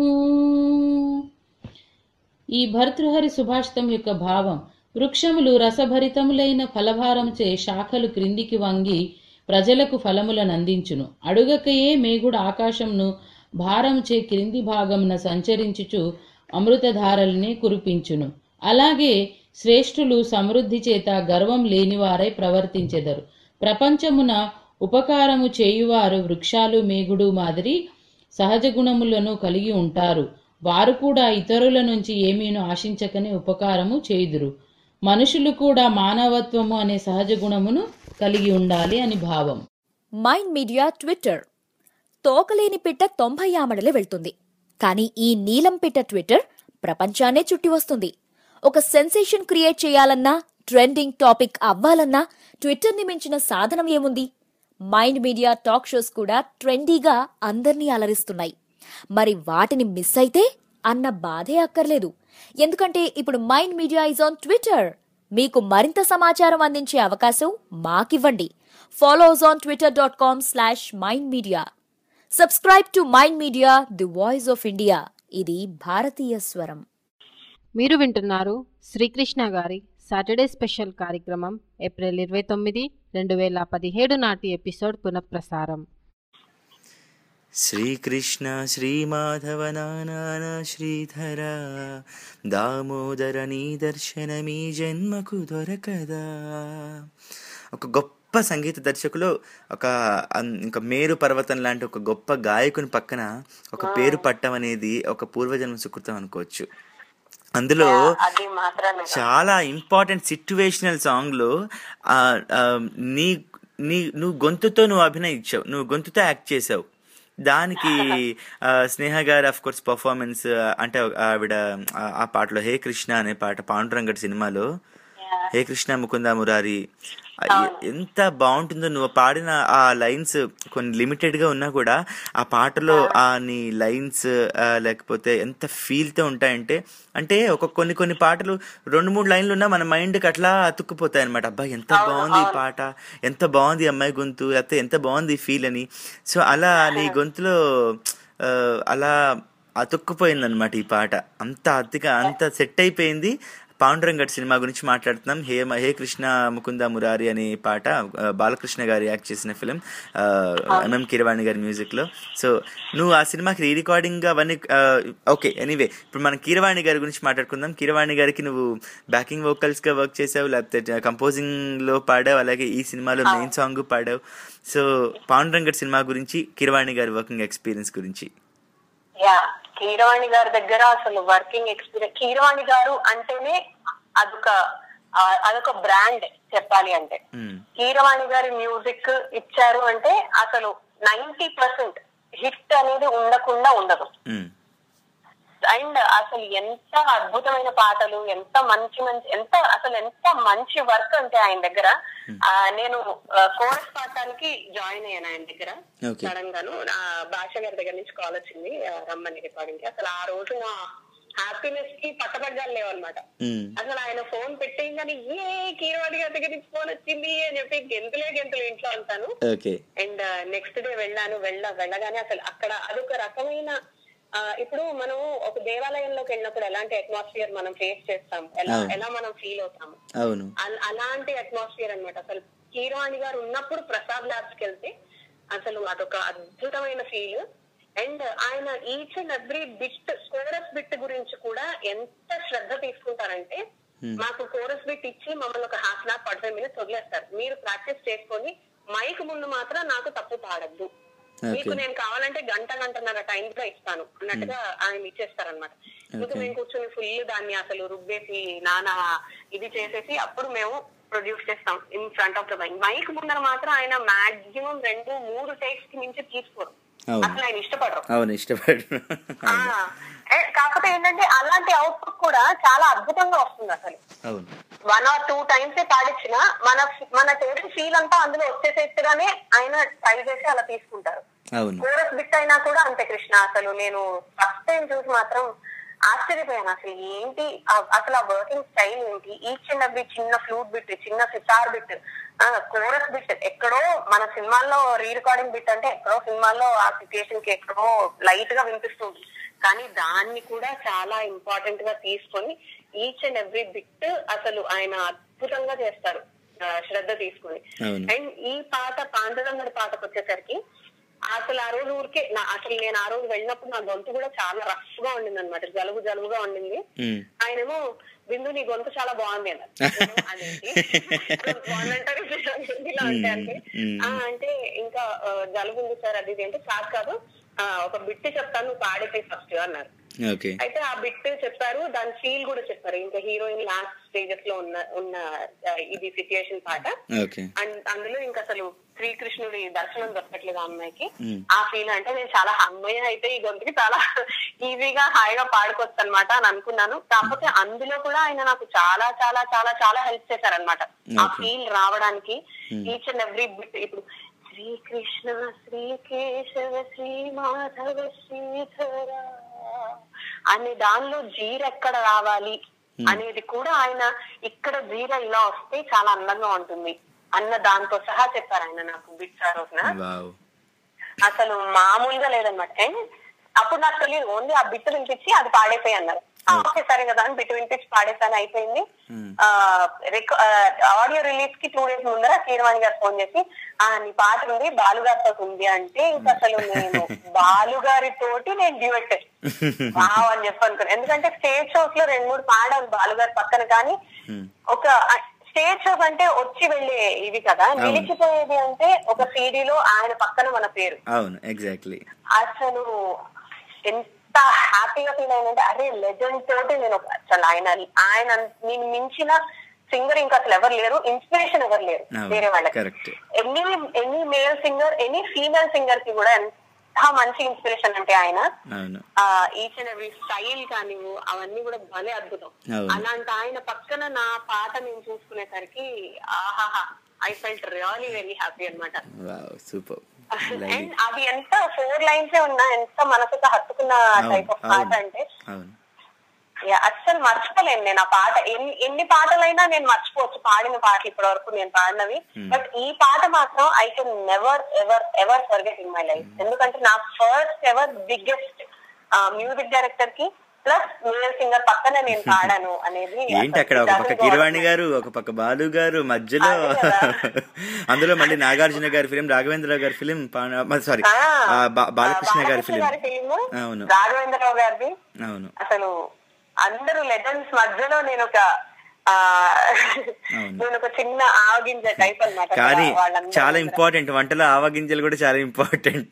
P: ఈ భర్తృహరి సుభాషితం యొక్క భావం వృక్షములు రసభరితములైన ఫలభారముచే శాఖలు క్రిందికి వంగి ప్రజలకు ఫలములను అందించును అడుగకయే మేగుడు ఆకాశంను భారముచే క్రింది భాగమున సంచరించుచు అమృతధారలనే కురిపించును అలాగే శ్రేష్ఠులు సమృద్ధి చేత గర్వం లేనివారై ప్రవర్తించెదరు ప్రపంచమున ఉపకారము చేయువారు వృక్షాలు మేగుడు మాదిరి సహజ గుణములను కలిగి ఉంటారు వారు కూడా ఇతరుల నుంచి ఏమీను ఆశించకనే ఉపకారము చేయుదురు మనుషులు కూడా మానవత్వము అనే సహజ గుణమును కలిగి ఉండాలి అని భావం
K: మైండ్ మీడియా ట్విట్టర్ తోకలేని పిట్ట తొంభై ఆమడలే వెళ్తుంది కానీ ఈ నీలం పిట్ట ట్విట్టర్ ప్రపంచాన్నే చుట్టి వస్తుంది ఒక సెన్సేషన్ క్రియేట్ చేయాలన్నా ట్రెండింగ్ టాపిక్ అవ్వాలన్నా ట్విట్టర్ని మించిన సాధనం ఏముంది మైండ్ మీడియా టాక్ షోస్ కూడా ట్రెండీగా అందర్నీ అలరిస్తున్నాయి మరి వాటిని మిస్ అయితే అన్న బాధే అక్కర్లేదు ఎందుకంటే ఇప్పుడు mind media is on twitter మీకు మరింత సమాచారం అందించే అవకాశం మాకివ్వండి follows on twitter dot com slash mind media subscribe to mind media the voice of India ఇది భారతీయ స్వరం
A: మీరు వింటున్నారు శ్రీకృష్ణ గారి సాటర్డే స్పెషల్ కార్యక్రమం ఏప్రిల్ ఇరవై తొమ్మిది రెండు వేల పదిహేడు నాటి ఎపిసోడ్ పునఃప్రసారం
C: శ్రీకృష్ణ శ్రీమాధవ నానాన శ్రీధర దామోదర నీ దర్శనమీ జన్మకు దొరకదా ఒక గొప్ప సంగీత దర్శకులు ఒక అన్- ఇంకా మేరు పర్వతం లాంటి ఒక గొప్ప గాయకుని పక్కన ఒక పేరు పట్టం అనేది ఒక పూర్వజన్మ సుకృతం అనుకోవచ్చు అందులో
D: అది మాత్రం నిజం.
C: చాలా ఇంపార్టెంట్ సిచ్యువేషనల్ సాంగ్లో ఆ, ఆ, నీ నీ నువ్వు గొంతుతో నువ్వు అభినయించావు నువ్వు గొంతుతో యాక్ట్ చేసావు దానికి ఆ, స్నేహ గారి ఆఫ్ కోర్స్ పర్ఫార్మెన్స్ అంటే ఆవిడ ఆ, ఆ పాటలో హే కృష్ణ అనే పాట పాండురంగడ్ సినిమాలో హే కృష్ణ ముకుంద మురారి ఆ, ఎ- ఎంత బాగుంటుందో నువ్వు పాడిన ఆ లైన్స్ కొన్ని లిమిటెడ్ గా ఉన్నా కూడా ఆ పాటలో ఆ నీ లైన్స్ లేకపోతే ఎంత ఫీల్ తో ఉంటాయంటే అంటే ఒక కొన్ని కొన్ని పాటలు రెండు మూడు లైన్లు ఉన్నా మన మైండ్ కి అట్లా అతుక్కుపోతాయి అనమాట అబ్బా ఎంత బాగుంది ఈ పాట ఎంత బాగుంది ఈ అమ్మాయి గొంతు లేకపోతే ఎంత బాగుంది ఈ ఫీల్ అని సో అలా నీ గొంతులో ఆ, అలా అతుక్కుపోయింది అనమాట ఈ పాట అంత అతిగా అంత సెట్ అయిపోయింది పాండురంగడ్ సినిమా గురించి మాట్లాడుతున్నాం హే మ- హే కృష్ణ ముకుంద మురారి అనే పాట ఆ, బాలకృష్ణ గారు యాక్ట్ చేసిన ఫిలిం ఎంఎం కిరవాణి గారి మ్యూజిక్ లో సో నువ్వు ఆ సినిమాకి రీ రికార్డింగ్ అవన్నీ ఓకే ఎనీవే ఇప్పుడు మనం కీరవాణి గారి గురించి మాట్లాడుకుందాం కీరవాణి గారికి నువ్వు బ్యాకింగ్ వోకల్స్ గా వర్క్ చేసావు లేకపోతే కంపోజింగ్ లో పాడావు అలాగే ఈ సినిమాలో మెయిన్ సాంగ్ పాడావు సో పాండురంగడ్ సినిమా గురించి కీరవాణి గారి వర్కింగ్ ఎక్స్పీరియన్స్ గురించి
D: యా కీరవాణి గారి దగ్గర అసలు వర్కింగ్ ఎక్స్పీరియన్స్ కీరవాణి గారు అంటేనే అదొక ఆ, అదొక బ్రాండ్ చెప్పాలి అంటే కీరవాణి గారి మ్యూజిక్ ఇచ్చారు అంటే అసలు నైన్టీ పర్సెంట్ హిట్ అనేది ఉండకుండా ఉండదు అండ్ అసలు ఎంత అద్భుతమైన పాటలు ఎంత మంచి మంచి ఎంత అసలు ఎంత మంచి వర్క్ అంటే ఆయన దగ్గర ఆ, నేను కోరస్ పాడటానికి జాయిన్ అయ్యాను ఆయన దగ్గర
C: Okay.
D: సడన్ గాను ఆ, భాష గారి దగ్గర నుంచి కాల్ వచ్చింది ఆ, రమ్మని రికార్డింగ్ కి అసలు ఆ రోజు నా హ్యాపీనెస్ కి పట్టబడ్డాలు లేవన్నమాట అసలు ఆయన ఫోన్ పెట్టేయగానే ఏ కీరవాణి గారి దగ్గర నుంచి ఫోన్ వచ్చింది అని చెప్పి గెంతులే గెంతులు ఇంట్లో అంటాను
C: ఓకే
D: అండ్ నెక్స్ట్ డే వెళ్ళాను వెళ్ళ వెళ్ళగానే అసలు అక్కడ అదొక రకమైన ఆ, ఇప్పుడు మనం ఒక దేవాలయంలోకి వెళ్ళినప్పుడు ఎలాంటి అట్మాస్ఫియర్ మనం ఫేస్ చేస్తాం ఎలా
C: అవును.
D: ఎలా మనం ఫీల్ అవుతాము
C: అవును
D: అల్- అలాంటి అట్మాస్ఫియర్ అన్నమాట అసలు కీరవాణి గారు ఉన్నప్పుడు ప్రసాద్ ల్యాబ్స్ కి వెళ్తే అసలు అదొక అద్భుతమైన ఫీల్ అండ్ ఆయన each and every bit chorus bit గురించి కూడా ఎంత శ్రద్ధ తీసుకుంటారంటే మాకు కోరస్ బిట్ ఇచ్చి మమ్మల్ని ఒక half an hour forty five minutes వదిలేస్తారు మీరు ప్రాక్టీస్ చేసుకొని మైక్ ముందు మాత్రం నాకు తప్పు పాడద్దు మీకు నేను కావాలంటే గంట గంటన్నర టైం లో ఇస్తాను అన్నట్టుగా ఆయన ఇచ్చేస్తారనమాట ఇంకా మేము కూర్చొని ఫుల్ దాన్ని అసలు రుబ్బేసి నానా ఇది చేసేసి అప్పుడు మేము ప్రొడ్యూస్ చేస్తాం in front of the mic mic ముందర మాత్రం ఆయన మాక్సిమం రెండు మూడు టేక్స్ కి మించి తీసుకోరు
C: అవును.
D: అసలు ఆయన ఇష్టపడరు
C: అవును ఇష్టపడు
D: ఆ, ఏ, కాకపోతే ఏంటంటే అలాంటి అవుట్పుట్ కూడా చాలా అద్భుతంగా వస్తుంది అసలు
C: అవును
D: వన్ ఆర్ టూ టైమ్స్ పాడించిన మన మన టేస్ట్ ఫీల్ అంతా అందులో వచ్చేసేట్టుగానే ఆయన ట్రై చేసి అలా తీసుకుంటారు
C: అవును
D: కోరస్ బిట్ అయినా కూడా అంతే కృష్ణ అసలు నేను ఫస్ట్ టైం చూసి మాత్రం ఆశ్చర్యపోయాను అసలు ఏంటి ఆ- అసలు ఆ వర్కింగ్ స్టైల్ ఏంటి ఈచ్ అండ్ ఎవ్రీ చిన్న ఫ్లూట్ బిట్ చిన్న సితార్ బిట్ కోరస్ బిట్ ఎక్కడో మన సినిమాల్లో రీ రికార్డింగ్ బిట్ అంటే ఎక్కడో సినిమాల్లో ఆ సిచ్యుయేషన్ కి ఎక్కడో లైట్ గా వినిపిస్తుంది కానీ దాన్ని కూడా చాలా ఇంపార్టెంట్ గా తీసుకొని ఈచ్ అండ్ ఎవ్రీ బిట్ అసలు ఆయన అద్భుతంగా చేస్తారు ఆ, శ్రద్ధ తీసుకొని
C: అవును.
D: అండ్ ఈ పాట పాండురంగడి పాటకు వచ్చేసరికి అసలు ఆ రోజు ఊరికే నా అసలు నేను ఆ రోజు వెళ్ళినప్పుడు నా గొంతు కూడా చాలా రఫ్ గా ఉండింది అనమాట జలుబు జలుబుగా ఉండింది
C: మ్మ్.
D: ఆయనేమో బిందు నీ గొంతు చాలా బాగుంది అన్నారు అదేంటి బాగుందంటారు ఇలా అంటే అంటే
C: మ్మ్.
D: "ఆ, అంటే ఇంకా ఆ, జలుబు ఉంది సార్ అది ఇది అంటే సార్ కాదు ఆ, ఒక బిట్ చెప్తాను నువ్వు పాడేసే ఫస్ట్ అన్నారు
C: ఓకే
D: అయితే ఆ బిట్ చెప్పారు దాని ఫీల్ కూడా చెప్పారు ఇంకా హీరోయిన్ లాస్ట్ స్టేజెస్ లో ఉన్న ఉన్న ఆ, ఇది సిచ్యుయేషన్ పాట
C: ఓకే
D: అండ్ అందులో ఇంకా అసలు శ్రీకృష్ణుడి దర్శనం దొరకట్లేదు ఆ అమ్మాయికి
C: మ్మ్.
D: ఆ ఫీల్ అంటే నేను చాలా అమ్మాయి అయితే ఈ గొంతుకి చాలా ఈజీగా హాయిగా పాడుకోవచ్చు అనమాట అని అనుకున్నాను కాకపోతే అందులో కూడా ఆయన నాకు చాలా చాలా చాలా చాలా హెల్ప్ చేశారనమాట ఆ
C: Okay.
D: ఫీల్ రావడానికి
C: Hmm.
D: Each and every bit ఇప్పుడు శ్రీకృష్ణ శ్రీ కేశవ శ్రీ మాధవ శ్రీధర అనే దానిలో జీర ఎక్కడ రావాలి
C: Hmm.
D: అనేది కూడా ఆయన ఇక్కడ జీర ఇలా వస్తే చాలా అందంగా ఉంటుంది అన్న దాంతో సహా చెప్పారు ఆయన నాకు బిట్స్ ఆ రోజున
C: వావ్
D: అసలు మామూలుగా లేదన్నమాట అండ్ అప్పుడు నాకు తెలియదు ఓన్లీ ఆ బిట్ వినిపించి అది పాడైపోయి అన్నారు ఆ, ఓకే సరే కదా అని బిట్ వినిపించి పాడేసాను అయిపోయింది ఆడియో రిలీజ్ కి టూ డేస్ ముందర కీరవాణి గారు ఫోన్ చేసి ఆ నీ పాట ఉంది బాలు గారితో ఉంది అంటే ఇంకా అసలు నేను బాలు గారి తోటి నేను డ్యూయట్ వావ్ అని చెప్పి అనుకున్నాను ఎందుకంటే స్టేజ్ షోస్ లో రెండు మూడు పాడాను బాలు గారి పక్కన కానీ ఒక స్టేజ్ షోస్ అంటే వచ్చి వెళ్ళే ఇవి కదా
C: అవును.
D: నిలిచిపోయేది అంటే ఒక సీడీలో ఆయన పక్కన మన పేరు
C: అవును ఎగ్జాక్ట్లీ
D: అసలు ఎంత హ్యాపీగా ఫీల్ అయినంటే అరే లెజెండ్ తోటి నేను ఒక- అసలు ఆయన ఆయన నేను మించిన సింగర్ ఇంకా అసలు ఎవరు లేరు ఇన్స్పిరేషన్ ఎవరు లేరు వేరే వాళ్ళకి
C: correct
D: any any male singer any female singer కి కూడా ఎంత మంచి ఇన్స్పిరేషన్ అంటే ఆయన
C: అవును
D: ఈచ్ అండ్ ఎవ్రీ స్టైల్ కానీ అవన్నీ కూడా భలే అద్భుతం
C: అవును.
D: అలాంటి ఆయన పక్కన నా పాట నేను చూసుకునేసరికి ఆహాహా I felt really very happy అన్నమాట
C: వావ్ సూపర్
D: అండ్ అది ఎంత ఫోర్ లైన్స్ ఉన్నా ఎంత మనసుకు హత్తుకున్న టైప్ ఆఫ్ పాట అంటే
C: అవును
D: Yeah, అస్సలు మర్చిపోలేను నేను ఆ పాట ఎన్ని ఎన్ని పాటలైనా నేను మర్చిపోవచ్చు పాడిన పాటలు ఇప్పటి వరకు నేను పాడినవి బట్ ఈ పాట మాత్రం I can never ever ever forget in my life ఎందుకంటే నా first ever biggest music director కి ప్లస్ మ్యూజిక్ సింగర్ పక్కన నేను పాడాను అనేది
C: ఏంటి అక్కడ ఒక పక్క కిరవాణి గారు ఒక పక్క బాలు గారు మధ్యలో అందులో మళ్ళీ నాగార్జున గారి ఫిలిం రాఘవేంద్ర గారి ఫిలిం సారీ బాలకృష్ణ గారి ఫిలిం
D: గారి ఫిలిం
C: అవును
D: రాఘవేంద్రరావు గారిది
C: అవును
D: అసలు అందరూ లెజెండ్స్ మధ్యలో నేను ఒక ఆ, నేను ఒక చిన్న ఆవగింజ టైప్ అన్నమాట
C: కానీ
D: వాళ్ళందరూ
C: చాలా ఇంపార్టెంట్ వంటలో ఆవగింజలు కూడా చాలా ఇంపార్టెంట్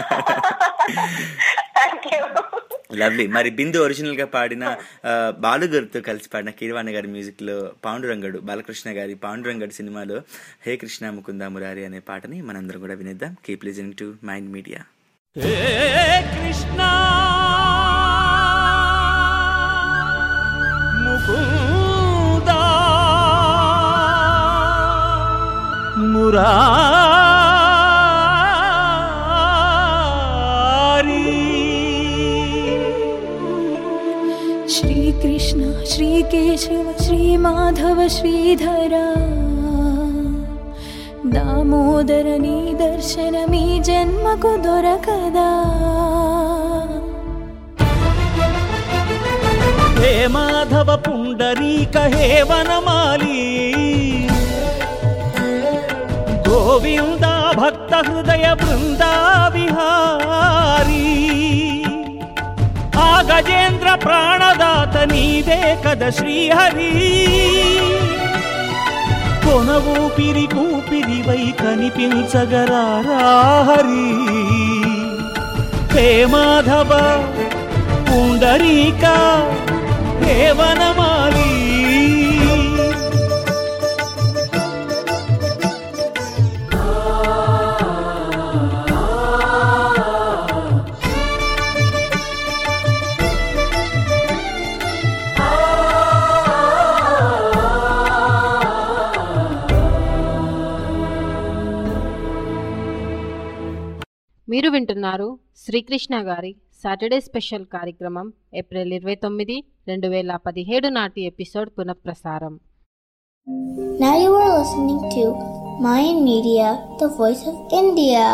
C: లవ్లీ మరి బిందు ఒరిజినల్ గా పాడిన ఆ, బాలు గారితో కలిసి పాడిన కీరవాణి గారి మ్యూజిక్ లో పాండురంగడు బాలకృష్ణ గారి పాండురంగడు సినిమాలో హే కృష్ణ ముకుంద మురారి అనే పాటని మనందరం కూడా వినేద్దాం keep listening to mind Media
Q: Krishna Mukunda Murari
E: Srikrishna Srikeshava Srimadhava Sridhara Damodara నీ దర్శనమీ జన్మకు దొరకదా
Q: హే మాధవ పుండరీక హే వనమాలి గోవింద భక్త హృదయ బృందా విహారీ ఆ గజేంద్ర ప్రాణదాత నీవే కద శ్రీహరి కొన ఊపిరి కూపిరివై కనిపించగరాహరి హే మాధవ పుండరీక హే వనమాలి
A: మీరు వింటున్నారు శ్రీకృష్ణ గారి సాటర్డే స్పెషల్ కార్యక్రమం ఏప్రిల్ ఇరవై తొమ్మిది రెండు వేల పదిహేడు నాటి ఎపిసోడ్ పునఃప్రసారం
N: Now you are listening to Mayan Media, the voice of India.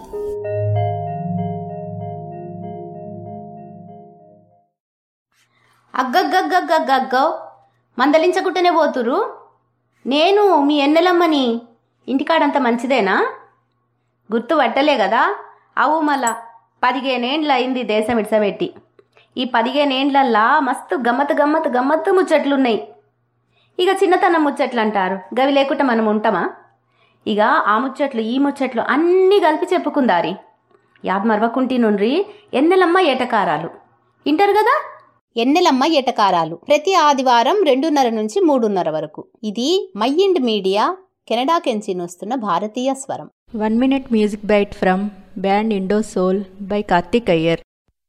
R: అగ్గగ్గగ్గగ్గగ్గో మందలించకుంటేనే పోతురు నేను మీ ఎన్నెలమ్మని ఇంటికాడంత మంచిదేనా గుర్తు పట్టలే కదా అవు మళ్ళా పదిహేనేండ్ల అయింది దేశం ఇడ్సబెట్టి ఈ పదిహేనేండ్లల్లా మస్తు గమ్మత్ గమ్మత్ గమ్మత్తు ముచ్చట్లున్నాయి ఇక చిన్నతనం ముచ్చట్లు అంటారు గవి లేకుండా మనం ఉంటామా ఇక ఆ ముచ్చట్లు ఈ ముచ్చట్లు అన్నీ కలిపి చెప్పుకుందారి యాద్ మరవకుంటి నుండ్రి ఎన్నెలమ్మ ఏటకారాలు ఇంటారు కదా
S: ఎన్నెలమ్మ ఎటకారాలు ప్రతి ఆదివారం రెండున్నర నుంచి మూడున్నర వరకు ఇది మైండ్ మీడియా కెనడా కెంచి వస్తున్న భారతీయ స్వరం
J: one minute music bite from band Indo Soul by Karthik Iyer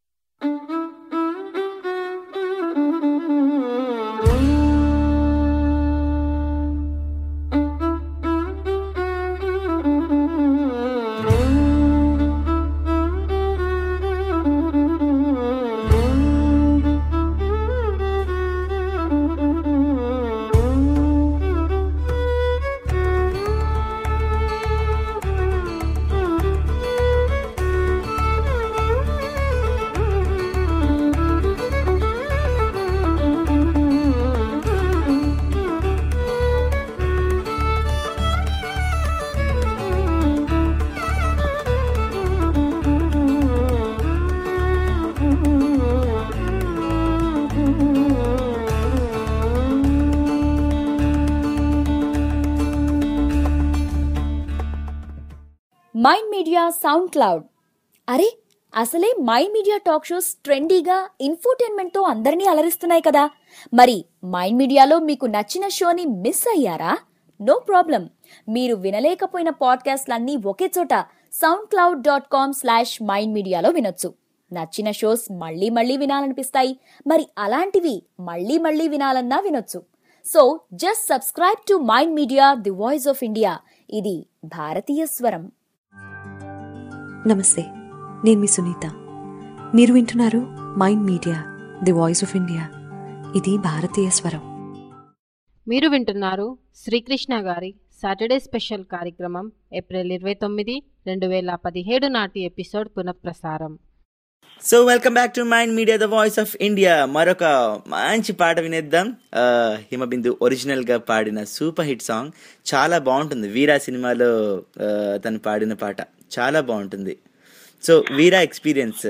K: Mind Media SoundCloud అరే అసలే మైండ్ మీడియా టాక్ షోస్ ట్రెండీగా ఇన్ఫోటైన్మెంట్ తో అందరినీ అలరిస్తున్నాయి కదా మరి మైండ్ మీడియాలో మీకు నచ్చిన షోని మిస్ అయ్యారా నో ప్రాబ్లం మీరు వినలేకపోయిన పాడ్కాస్ట్లన్నీ ఒకే చోట SoundCloud dot com slash Mind మీడియాలో వినొచ్చు నచ్చిన షోస్ మళ్ళీ మళ్ళీ వినాలనిపిస్తాయి మరి అలాంటివి మళ్ళీ మళ్ళీ వినాలన్నా వినొచ్చు so just subscribe to mind media the voice of India ఇది భారతీయ స్వరం
T: నమస్తే నేను మీ సునీత మీరు వింటున్నారు mind media the voice of India ఇది భారతీయ స్వరం
A: మీరు వింటున్నారు శ్రీకృష్ణ గారి సాటర్డే స్పెషల్ కార్యక్రమం ఏప్రిల్ ఇరవై తొమ్మిది రెండు వేల పదిహేడు నాటి ఎపిసోడ్ పునఃప్రసారం
C: so welcome back to mind media the voice of India మరొక మంచి పాట వినేద్దాం ఆ, హిమబిందు ఒరిజినల్ గా పాడిన సూపర్ హిట్ సాంగ్ చాలా బాగుంటుంది వీరా సినిమాలో ఆ, తను పాడిన పాట చాలా బాగుంటుంది సో వీరా ఎక్స్పీరియన్స్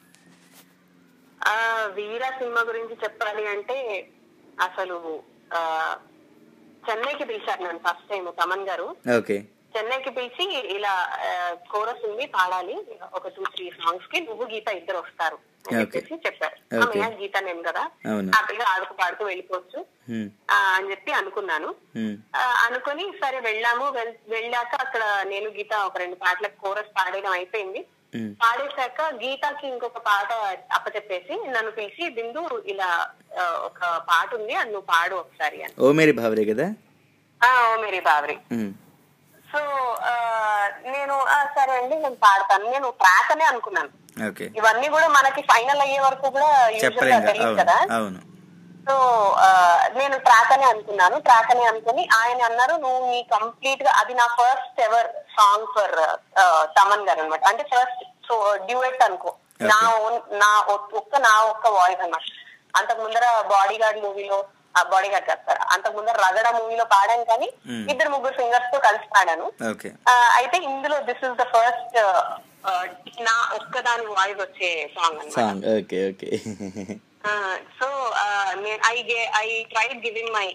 D: ఆ వీర సినిమా గురించి చెప్పాలి అంటే అసలు ఆ చెన్నైకి పిలిచారు నన్ను ఫస్ట్ టైం తమన్ గారు
C: ఓకే
D: చెన్నైకి పిలిచి ఇలా కోరస్ ఉంది పాడాలి ఒక టూ త్రీ సాంగ్స్ కి నువ్వు గీత ఇద్దరు వస్తారు అని
C: Okay.
D: చెప్పేసి చెప్పారు
C: Okay.
D: అమ్మయ్య గీత నేను కదా
C: అవును.
D: హ్యాపీగా ఆడుతూ పాడుతూ వెళ్ళిపోవచ్చు
C: హ్మ్,
D: ఆ, అని చెప్పి అనుకున్నాను
C: హ్మ్,
D: ఆ, అనుకుని సరే వెళ్ళాము వెల్- వెళ్ళాక అక్కడ నేను గీత ఒక రెండు పాటలకు కోరస్ పాడడం అయిపోయింది
C: హ్మ్.
D: పాడేశాక గీతాకి ఇంకొక పాట అప్పచెప్పేసి నన్ను పిలిచి బిందు ఇలా ఆ, ఒక పాట ఉంది అది నువ్వు పాడు ఒకసారి అని
C: ఓ మేరీ భావరే కదా
D: ఆ, ఓ మేరీ బావరి
C: హ్మ్,
D: సో ఆ, నేను "ఆ, సరే అండి నేను పాడతాను నేను ట్రాక్ అనే అనుకున్నాను
C: ఓకే
D: ఇవన్నీ కూడా మనకి ఫైనల్ అయ్యే వరకు కూడా యూజువల్ గా
C: చెప్పలేం
D: తెలియదు
C: అవును
D: కదా
C: అవును
D: సో ఆ, నేను ట్రాక్ అని అనుకున్నాను ట్రాక్ అని అనుకుని ఆయన అన్నారు నువ్వు నీ కంప్లీట్ గా అది నా first ever song for Thaman గారు అనమాట అంటే ఫస్ట్ సో డ్యూయట్ అనుకో నా own- నా ఒ- ఒక్క నా ఒక్క వాయిస్ అన్నమాట అంతకు ముందర బాడీ గార్డ్ మూవీలో బాడీ గార్డ్ చెప్తారు అంతకు ముందర రగడ మూవీలో పాడాను కానీ
C: Hmm.
D: ఇద్దరు ముగ్గురు సింగర్స్ తో కలిసి పాడాను
C: ఓకే
D: ఆ, అయితే ఇందులో దిస్ ఇస్ ద ఫస్ట్ నా ఒక్కదాని వాయిస్ వచ్చే సాంగ్ అన్నమాట
C: సాంగ్ ఓకే ఓకే
D: సో నేను I I tried giving my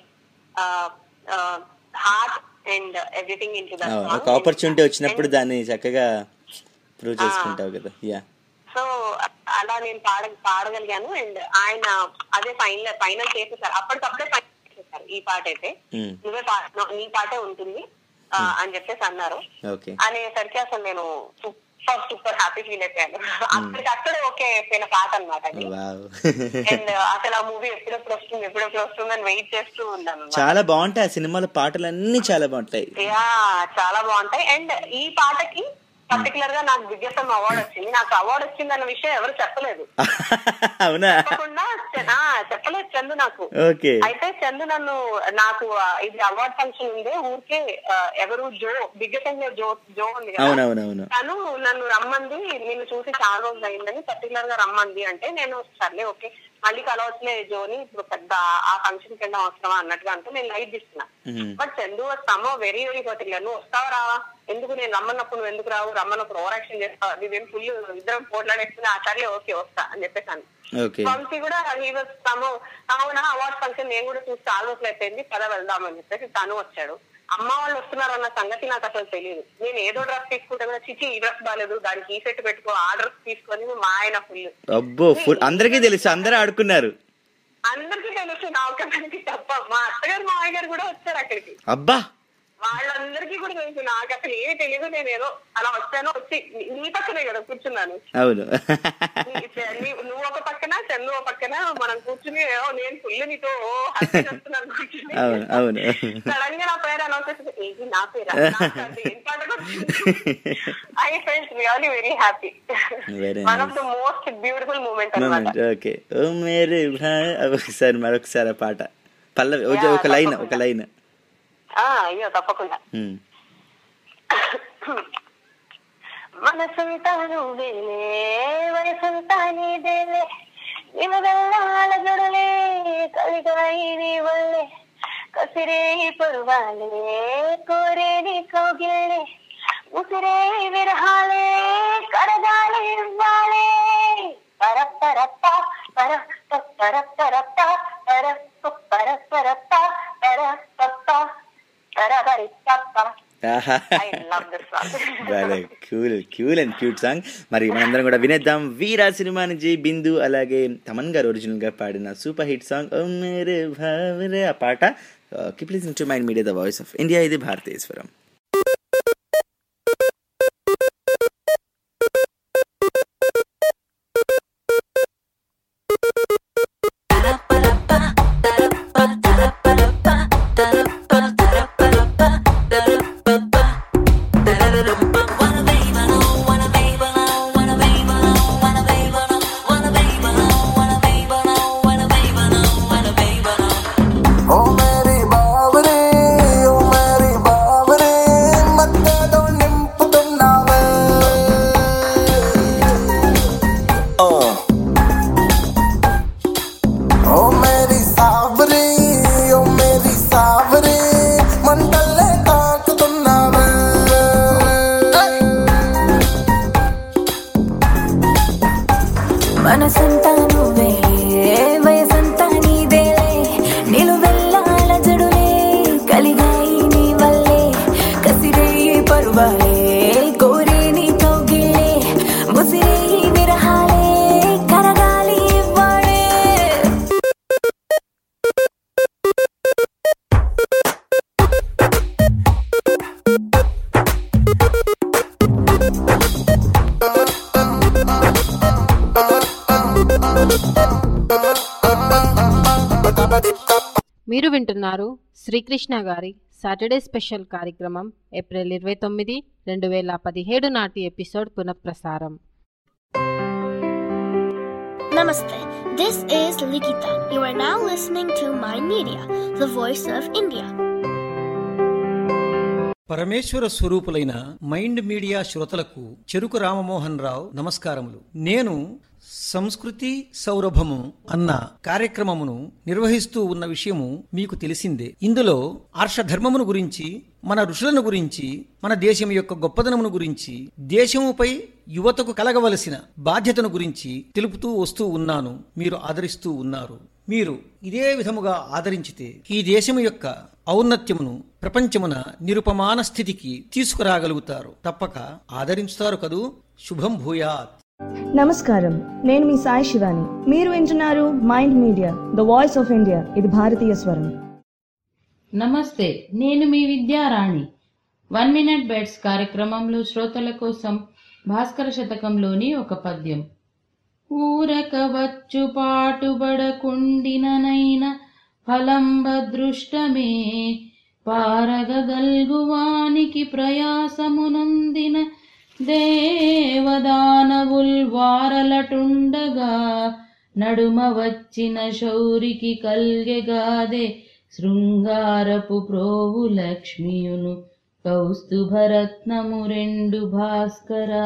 D: heart and everything in to the
C: అవును, ఒక ఆపర్చునిటీ వచ్చినప్పుడు దాన్ని చక్కగా ప్రూవ్ చేసుకుంటావు కదా యా
D: సో అలా నేను పాడ పాడగలిగాను అండ్ ఆయన అదే ఫైనల్ ఫైనల్ చేసేసారు అప్పటికప్పుడే ఫైనల్ చేసేసారు ఈ పాట అయితే
C: Hmm.
D: నువ్వే పా- నీ పాటే ఉంటుంది ఆ, అని చెప్పేసి అన్నారు
C: ఓకే
D: అనేసరికి అసలు నేను సూపర్ సూపర్ హ్యాపీ ఫీల్ అయిపోయాను అక్కడికి అక్కడే ఓకే అయిపోయిన పాట అనమాట అది
C: వావ్
D: అండ్ అసలు ఆ మూవీ ఎప్పుడెప్పుడు వస్తుంది ఎప్పుడెప్పుడు వస్తుంది అని వెయిట్ చేస్తూ ఉన్నాను
C: చాలా బాగుంటాయి ఆ సినిమాలో పాటలు అన్ని చాలా బాగుంటాయి
D: యా చాలా బాగుంటాయి అండ్ ఈ పాటకి పర్టికులర్ గా నాకు బిగ్గెస్ట్ అవార్డ్ వచ్చింది నాకు అవార్డ్ వచ్చింది అన్న విషయం ఎవరు చెప్పలేదు
C: అవునా
D: చెప్పకుండా చె- ఆ, చెప్పలేదు చందు నాకు
C: ఓకే
D: అయితే చందు నన్ను నాకు ఆ, ఇది అవార్డ్ ఫంక్షన్ ఉంది ఊరికే ఆ, ఎవరు జో బిగ్గెస్ట్ జో జో ఉంది కదా
C: అవునవునవును
D: తను నన్ను రమ్మంది నిన్ను చూసి చాలా రోజులు అయిందని పర్టికులర్ గా రమ్మంది అంటే నేను సర్లే ఓకే మళ్ళీ కలవచ్చులే జోని ఇప్పుడు పెద్ద ఆ ఫంక్షన్ కి వెళ్ళడం అవసరమా అన్నట్టుగా అంటే నేను లైట్ తీసుకున్నా బట్ చందు వస్తామో వెరీ వెరీ పర్టికులర్ నువ్వు వస్తావా రావా ఎందుకు నేను రమ్మన్నప్పుడు నువ్వు ఎందుకు రావు రమ్మన్నప్పుడు ఓవర్ యాక్షన్ చేస్తావు నువ్వేం ఫుల్ ఇద్దరం పోట్లాడేస్తున్నా సర్లే ఓకే వస్తా అని చెప్పేసాను
C: ఓకే
D: వంశీ కూడా హీ వాజ్ తము అవునా అవార్డ్ ఫంక్షన్ నేను కూడా చూసి చాలా రోజులు అయిపోయింది పద వెళ్దామని చెప్పేసి తను వచ్చాడు అమ్మ వాళ్ళు వస్తున్నారు అన్న సంగతి నాకు అసలు తెలియదు నేను ఏదో డ్రెస్ తీసుకుంటే కూడా చిచి ఈ డ్రెస్ బాగాలేదు దానికి ఈ సెట్ పెట్టుకో ఆ డ్రెస్ తీసుకొని మా ఆయన ఫుల్
C: అబ్బో ఫుల్ అందరికీ తెలుసు అందరూ ఆడుకున్నారు
D: అందరికీ తెలుసు నా ఒక్కదానికి తప్ప మా అత్తగారు మామయ్య గారు కూడా వచ్చారు అక్కడికి
C: అబ్బా
D: వాళ్ళందరికీ కూడా తెలుసు నాకు అసలు ఏమీ తెలియదు నేను ఏదో అలా వచ్చాను వచ్చి నీ- నీ పక్కనే కదా కూర్చున్నాను
C: అవును
D: నీ- నీ- నువ్వు ఒక పక్కన చందు ఒక పక్కన మనం కూర్చుని "ఓ, నేను ఫుల్ నీతో ఓ హ్యాపీ చేస్తున్నాను కూర్చుని
C: అవును అవును
D: సడన్ గా నా పేరు అనౌన్స్ చేసి ఏంటి నా పేరా ఏం పాట I felt really very happy
C: very
D: one of the most beautiful moment అనమాట
C: మూమెంట్ ఓకే ఓ మేరే భాయ్ ఒకసారి మరొకసారి ఆ పాట పల్లవి ఒక-
D: Yeah,
C: ఒక లైన్ ఒక
D: తప్పకుండా.
C: లైన్
D: ఆ, అయ్యో తప్పకుండా మనసంతా నువ్వేలే వయసంతా నీదేలే నిమదల్లాల జడలే కలిగాయి నీ వల్లే కసిరే పరువాలే కోరే నీ కౌగిల్లే ఉసిరే విరహాలే కరగాలి ఇవ్వాలే పరపరప్ప పర పరపరప్ప పర పరపరప్ప పరపప్ప పరపరిప్ప ఐ లవ్ దిస్ సాంగ్
C: భలే cool cool and cute song మరి మనందరం కూడా వినేద్దాం వీరా సినిమా నుంచి బిందు అలాగే తమన్ గారు ఒరిజినల్ గా పాడిన సూపర్ హిట్ సాంగ్ ఓ మేరే భావరే ఆ పాట keep listen to mind media the voice of India ఇది భారతీయేశ్వరం
M: ఓ మేరీ బావరే ఓ మేరీ బావరే మత్తేదో నింపుతున్నావే ఓ ఓ మేరీ సావరే ఓ మేరీ సావరే మంటల్లే తాకుతున్నావే
E: మనసంతా నువ్వే వయసంతా నీదేలే నిలువెల్లాల జడులే కలిగాయి నీ వల్లే కసిరే పరువాలే కోరే నీ కౌగిల్లే ముసిరే విరహాలే కరగాలి ఇవ్వాడే
A: మీరు వింటున్నారు శ్రీకృష్ణ గారి సాటర్డే స్పెషల్ కార్యక్రమం ఏప్రిల్ ఇరవై తొమ్మిది రెండు వేల పదిహేడు నాటి ఎపిసోడ్ పునఃప్రసారం
N: Namaste. This is Likita. You are now listening to Mind Media, the voice of India.
U: పరమేశ్వర స్వరూపులైన మైండ్ మీడియా శ్రోతలకు చెరుకు రామమోహన్ రావు నమస్కారములు నేను సంస్కృతి సౌరభము అన్న కార్యక్రమమును నిర్వహిస్తూ ఉన్న విషయము మీకు తెలిసిందే ఇందులో ఆర్షధర్మమును గురించి మన ఋషులను గురించి మన దేశం యొక్క గొప్పదనమును గురించి దేశముపై యువతకు కలగవలసిన బాధ్యతను గురించి తెలుపుతూ వస్తూ ఉన్నాను మీరు ఆదరిస్తూ ఉన్నారు మీరు ఇదే విధముగా ఆదరించితే ఈ దేశము యొక్క ఔన్నత్యమును ప్రపంచమున నిరుపమాన స్థితికి తీసుకురాగలుగుతారు తప్పక ఆదరించుతారు కదూ శుభం భూయాత్
V: నమస్కారం నేను మీ సాయి శివాని మీరు వింటున్నారు mind media the voice of India ఇది భారతీయ స్వరం
P: నమస్తే నేను మీ విద్యారాణి వన్ మినిట్ బెడ్స్ కార్యక్రమంలో శ్రోతల కోసం భాస్కర శతకంలోని ఒక పద్యం ఊరక వచ్చు పాటుబడకుండిననైన ఫలంబదృష్టమే పారగగల్గువానికి ప్రయాసమునందిన దేవదానవుల్ వారలటుండగా నడుమ వచ్చిన శౌరికి కల్గెగాదే శృంగారపు ప్రోవు లక్ష్మియును కౌస్తుభరత్నము రెండు భాస్కరా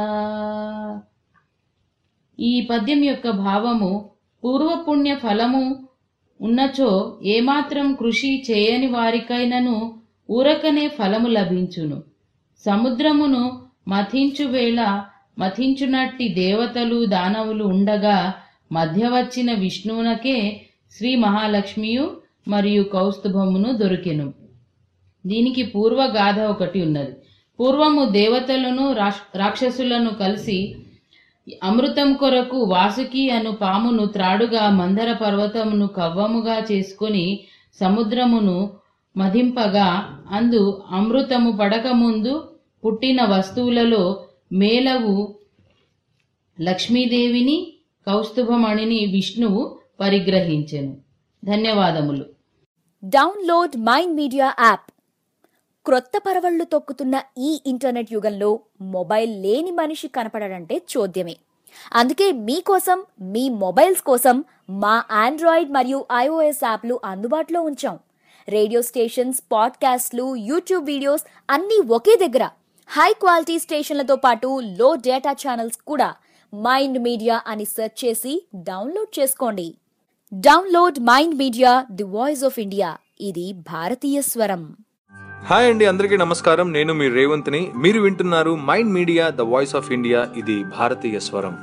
P: ఈ పద్యం యొక్క భావము పూర్వపుణ్య ఫలము ఉన్నచో ఏమాత్రం కృషి చేయని వారికైనను ఊరకనే ఫలము లభించును సముద్రమును మథించు వేళ మథించునట్టి దేవతలు దానవులు ఉండగా మధ్య వచ్చిన విష్ణువునకే శ్రీ మహాలక్ష్మియు మరియు కౌస్తుభమును దొరికెను దీనికి పూర్వగాథ ఒకటి ఉన్నది పూర్వము దేవతలను రాక్ష- రాక్షసులను కలిసి అమృతం కొరకు వాసుకి అను పామును త్రాడుగా మందర పర్వతమును కవ్వముగా చేసుకొని సముద్రమును మదింపగా అందు అమృతము పడకముందు పుట్టిన వస్తువులలో మేలవు లక్ష్మీదేవిని కౌస్తుభమణిని విష్ణువు పరిగ్రహించెను ధన్యవాదములు
K: డౌన్లోడ్ మైండ్ మీడియా యాప్ క్రొత్త పరవళ్లు తొక్కుతున్న ఈ ఇంటర్నెట్ యుగంలో మొబైల్ లేని మనిషి కనపడడంటే చోద్యమే అందుకే మీకోసం మీ మొబైల్స్ కోసం మా ఆండ్రాయిడ్ మరియు ఐఓఎస్ యాప్లు అందుబాటులో ఉంచాం రేడియో స్టేషన్స్ పాడ్కాస్ట్లు యూట్యూబ్ వీడియోస్ అన్నీ ఒకే దగ్గర హై క్వాలిటీ స్టేషన్లతో పాటు లో డేటా ఛానల్స్ కూడా మైండ్ మీడియా అని సెర్చ్ చేసి డౌన్లోడ్ చేసుకోండి download Mind media the voice of India ఇది భారతీయ స్వరం
B: హాయ్ అండి అందరికీ నమస్కారం నేను మీ రేవంత్ని మీరు వింటున్నారు mind media the voice of India ఇది భారతీయ స్వరం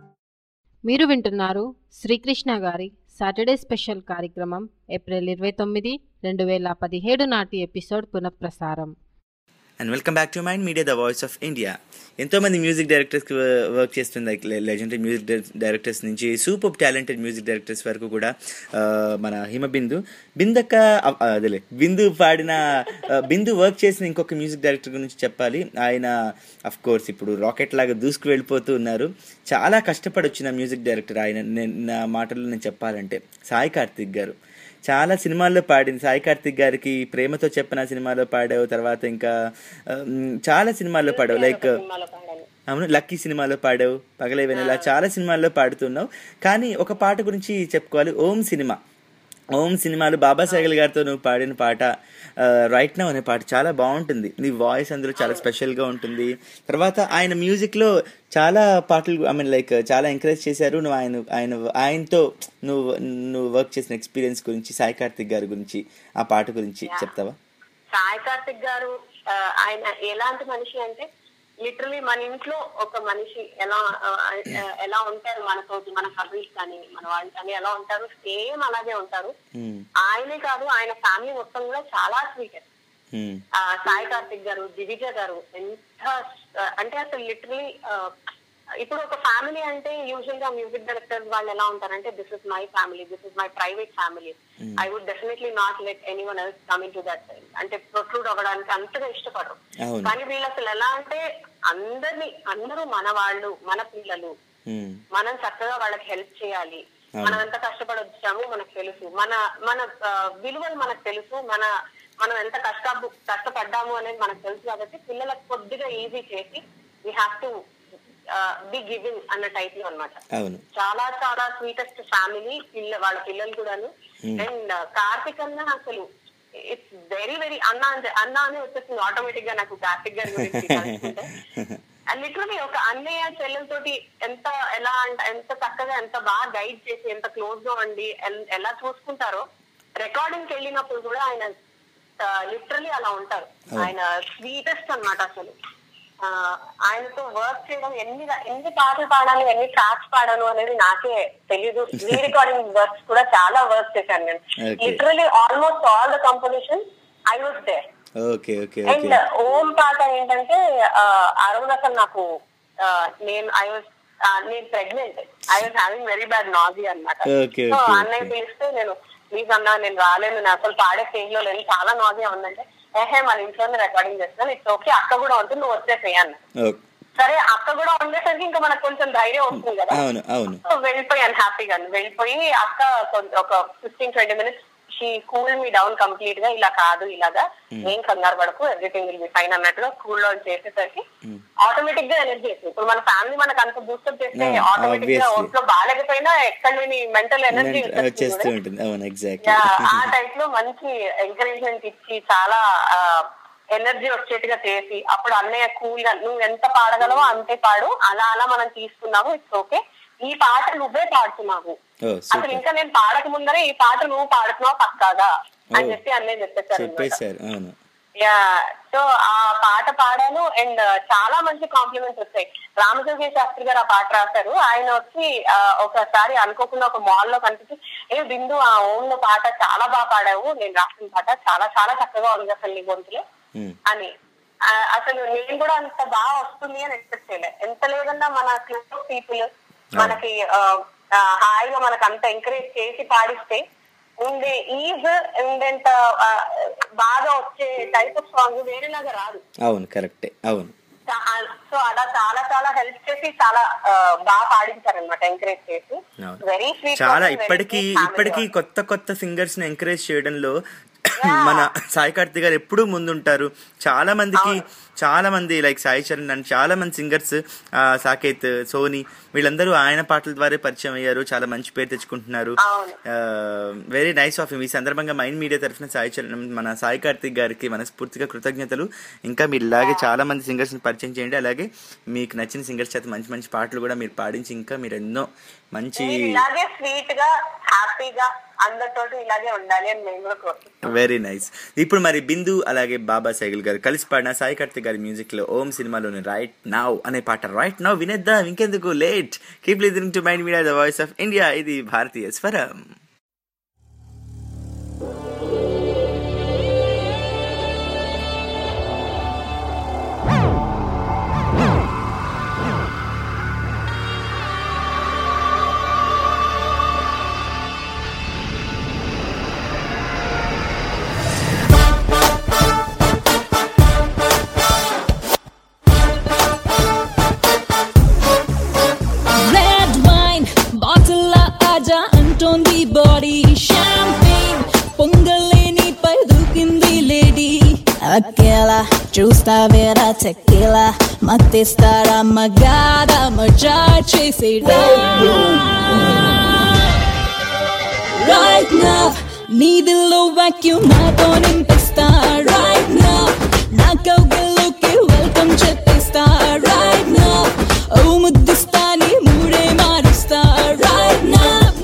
A: మీరు వింటున్నారు శ్రీకృష్ణ గారి సాటర్డే స్పెషల్ కార్యక్రమం ఏప్రిల్ ఇరవై తొమ్మిది రెండు వేల పదిహేడు నాటి ఎపిసోడ్ పునఃప్రసారం
C: and welcome back to mind media the voice of India ఎంతోమంది మ్యూజిక్ డైరెక్టర్స్ వర్క్ చేస్తుంది లైక్ లెజెండరీ మ్యూజిక్ డైరెక్టర్స్ నుంచి సూపర్ టాలెంటెడ్ మ్యూజిక్ డైరెక్టర్స్ వరకు కూడా ఆ, మన హిమబిందు బిందక్క ఆ, అదేలే బిందు పాడిన ఆ, బిందు వర్క్ చేసిన ఇంకొక మ్యూజిక్ డైరెక్టర్ గురించి చెప్పాలి ఆయన అఫ్ కోర్స్ ఇప్పుడు రాకెట్ లాగా దూసుకు వెళ్ళిపోతూ ఉన్నారు చాలా కష్టపడి వచ్చిన మ్యూజిక్ డైరెక్టర్ ఆయన నేను నా మాటల్లో నేను చెప్పాలంటే సాయి కార్తిక్ గారు చాలా సినిమాల్లో పాడింది సాయి కార్తిక్ గారికి ప్రేమతో చెప్పిన సినిమాలో పాడావు తర్వాత ఇంకా ఆ, మ్, చాలా సినిమాల్లో పాడావు లైక్ అవును లక్కీ సినిమాలో పాడావు పగలే వెనెలా చాలా సినిమాల్లో పాడుతున్నావు కానీ ఒక పాట గురించి చెప్పుకోవాలి ఓం సినిమా ఓం సినిమాలు బాబా సాగల్ గారితో నువ్వు పాడిన పాట రైట్ నౌ అనే పాట చాలా బాగుంటుంది నీ వాయిస్ అందులో చాలా స్పెషల్గా ఉంటుంది తర్వాత ఆయన మ్యూజిక్లో చాలా పాటలు ఐ మీన్ లైక్ చాలా ఎంకరేజ్ చేశారు నువ్వు ఆయన ఆయన ఆయనతో నువ్వు నువ్వు వర్క్ చేసిన ఎక్స్పీరియన్స్ గురించి సాయి కార్తిక్ గారి గురించి ఆ పాట గురించి చెప్తావా
D: సాయి కార్తిక్ గారు ఆ, ఆయన ఎలాంటి మనిషి అంటే లిటరలీ మన ఇంట్లో ఒక మనిషి ఎలా ఆ, ఆ, ఎలా ఉంటారు మనతో మన కజిన్స్ కానీ మన వాళ్ళు కానీ ఎలా ఉంటారు సేమ్ అలాగే ఉంటారు ఆయనే కాదు ఆయన ఫ్యామిలీ మొత్తం కూడా చాలా స్వీట్ ఆ, సాయి కార్తిక్ గారు దివిజ గారు ఎంత ఆ, అంటే అసలు లిటరలీ ఇప్పుడు ఒక ఫ్యామిలీ అంటే యూజువల్ గా మ్యూజిక్ డైరెక్టర్స్ వాళ్ళు ఎలా ఉంటారంటే this is my family this is my private family I would definitely not let anyone else coming to that అంటే ప్రొట్రూడ్ అవ్వడానికి అంతగా ఇష్టపడరు
C: అవును.
D: కానీ వీళ్ళు అసలు ఎలా అంటే అందరినీ అందరూ మన వాళ్ళు మన పిల్లలు మనం చక్కగా వాళ్ళకి హెల్ప్ చేయాలి
C: అవును.
D: మనం ఎంత కష్టపడి వచ్చామో మనకు తెలుసు మన మన ఆ, విలువలు మనకు తెలుసు మన మనం ఎంత కష్ట కష్టపడ్డాము అనేది మనకు తెలుసు కాబట్టి పిల్లలకు కొద్దిగా ఈజీ చేసి we have to be giving అన్న టైప్ లో అనమాట
C: అవును
D: చాలా చాలా స్వీటెస్ట్ ఫ్యామిలీ పిల్ల వాళ్ళ పిల్లలు కూడాను
C: Hmm.
D: అండ్ కార్తిక్ అన్న అసలు ఇట్స్ వెరీ వెరీ అన్న అంటే అన్న అని వచ్చేసింది ఆటోమేటిక్ గా నాకు కార్తిక్ గారి గురించి తలుచుకుంటే లిటరలీ ఒక అన్నయ్య చెల్లెలతోటి ఎంత ఎలా అంట ఎంత చక్కగా ఎంత బాగా గైడ్ చేసి ఎంత క్లోజ్ గా ఉండి ఎల్- ఎలా చూసుకుంటారో రికార్డింగ్ కి వెళ్ళినప్పుడు కూడా ఆయన లిటరలీ అలా ఉంటారు
C: అవును.
D: ఆయన స్వీటెస్ట్ అన్నమాట అసలు ఆ, ఆయనతో వర్క్ చేయడం ఎన్ని ఎన్ని పాటలు పాడాలి ఎన్ని ట్రాక్స్ పాడాను అనేది నాకే తెలీదు రీ రికార్డింగ్ వర్క్స్ కూడా చాలా వర్క్ చేశాను నేను
C: Okay.
D: Literally almost all the composition I was they
C: okay okay
D: and
C: okay
D: ఓం పాట ఏంటంటే ఆ, ఆ రోజు అసలు నాకు ఆ, నేను ఐ వాజ్ నేను pregnant I was having very bad nausea అనమాట
C: Okay,
D: సో
C: okay,
D: అన్నయ్య
C: okay.
D: పిలిస్తే నేను ప్లీజ్ అన్నా నేను రాలేను నేను అసలు పాడే స్టేజ్ లో లేను చాలా నాజీ ఉందంటే ఏహే మన ఇంట్లోనే రికార్డింగ్ చేస్తున్నాను ఇట్స్ ఓకే అక్క కూడా ఉంటుంది నువ్వు వచ్చేసేయి అన్న
C: ఓకే
D: సరే అక్క కూడా ఉండేసరికి ఇంకా మనకు కొంచెం ధైర్యం వస్తుంది కదా
C: అవును అవును
D: సో వెళ్ళిపోయాను హ్యాపీగా వెళ్ళిపోయి అక్క కొంచెం ఒక fifteen twenty minutes she cool me down complete గా ఇలా కాదు ఇలాగా
C: Hmm.
D: ఏం కంగారు పడకు ఎవ్రీథింగ్ విల్ బి ఫైన్ అన్నట్టుగా కూల్ డౌన్ చేసేసరికి ఆటోమేటిక్ గా ఎనర్జీ వస్తుంది ఇప్పుడు మన ఫ్యామిలీ మనకు అంత బూస్టప్ చేస్తే
C: Yeah,
D: ఆటోమేటిక్ గా
C: obviously.
D: ఒంట్లో బాగాలేకపోయినా ఎక్కడ లేని మెంటల్ ఎనర్జీ
C: వచ్చేస్తూ ఉంటుంది అవును ఎగ్జాక్ట్లీ
D: యా, ఆ టైప్ లో మంచి ఎంకరేజ్మెంట్ ఇచ్చి చాలా ఎనర్జీ వచ్చేట్టుగా చేసి అప్పుడు అన్నయ్య కూల్ గా నువ్వు ఎంత పాడగలవో అంతే పాడు అలా అలా మనం తీసుకున్నాము ఇట్స్ ఓకే ఈ పాట నువ్వే పాడుతున్నావు
C: ఓ
D: అసలు
C: సూపర్
D: ఇంకా నేను పాడక ముందరే ఈ పాట నువ్వు పాడుతున్నావు పక్కాగా అని
C: ఓ.
D: చెప్పి అన్నయ్య చెప్పేశారు అన్నమాట.
C: చెప్పేశారు అవును
D: యా సో ఆ పాట పాడాను అండ్ చాలా మంచి కాంప్లిమెంట్స్ వచ్చాయి రామజోగి శాస్త్రి గారు ఆ పాట రాశారు ఆయన వచ్చి ఆ, ఒకసారి అనుకోకుండా ఒక మాల్ లో కనిపించి ఏ బిందు ఆ ఓన్ లో పాట చాలా బాగా పాడావు నేను రాసిన పాట చాలా చాలా చక్కగా ఉంది అసలు నీ గొంతులో అని ఆ, అసలు నేను కూడా అంత బాగా వస్తుంది అని ఎక్స్పెక్ట్ చేయలే ఎంత లేదన్నా మన క్లోజ్ పీపుల్ మనకి ఆ, ఆ, హాయిగా మనకు అంత ఎంకరేజ్ చేసి పాడిస్తే ఉండే ఈజ్ ఏంటంత బాగా వచ్చే టైప్ ఆఫ్ సాంగ్ వేరేలాగా రాదు
C: అవును కరెక్టే అవును
D: సో అలా చాలా చాలా హెల్ప్ చేసి చాలా ఆ, బాగా పాడించారనమాట ఎంకరేజ్ చేసి
C: అవును.
D: వెరీ స్వీట్
C: చాలా ఇప్పటికీ ఇప్పటికీ కొత్త కొత్త సింగర్స్ ని ఎంకరేజ్ చేయడంలో మన సాయి కార్తిక్ గారు ఎప్పుడూ ముందుంటారు చాలా మందికి చాలా మంది లైక్ సాయి చరణ్ అండ్ చాలా మంది సింగర్స్ సాకేత్ సోని వీళ్ళందరూ ఆయన పాటల ద్వారా పరిచయం అయ్యారు చాలా మంచి పేరు తెచ్చుకుంటున్నారు వెరీ నైస్ ఆఫ్ ఈ సందర్భంగా మైండ్ మీడియా తరఫున సాయి చరణ్ మన సాయి కార్తిక్ గారికి మనస్ఫూర్తిగా కృతజ్ఞతలు ఇంకా మీరు ఇలాగే చాలా మంది సింగర్స్ ని పరిచయం చేయండి అలాగే మీకు నచ్చిన సింగర్స్ చేత మంచి మంచి పాటలు కూడా మీరు పాడించి ఇంకా మీరు ఎన్నో మంచి
D: మీరు ఇలాగే స్వీట్ గా హ్యాపీగా అందరితోటి ఇలాగే ఉండాలి అని మేము కూడా కోరుకుంటున్నాం
C: వెరీ నైస్ ఇప్పుడు మరి బిందు అలాగే బాబా సైకిల్ గారు కలిసి పాడిన సాయి కార్తిక్ గారి మ్యూజిక్ లో ఓం సినిమాలోని రైట్ నౌ అనే పాట రైట్ నౌ వినేద్దాం ఇంకెందుకు late keep listening to mind media the voice of India ఇది భారతీయ స్వరం
E: Red wine, bottle ఆజా అంటోంది బాడీ షాంపెయిన్ పొంగలేని పై దూకింది లేడీ అక్కేలా చూస్తావేరా చెక్కేలా మత్తిస్తారా మగాద మజా చేసే రైట్ నా నీదిలో వాక్యూమ్ నాతో నింపిస్తా రైట్ నా నా కౌగిల్లోకి వెల్కమ్ చెప్పిస్తా రైట్ నా ఓ ముద్దిస్తా నీ మూడే మారుస్తా రైట్ నా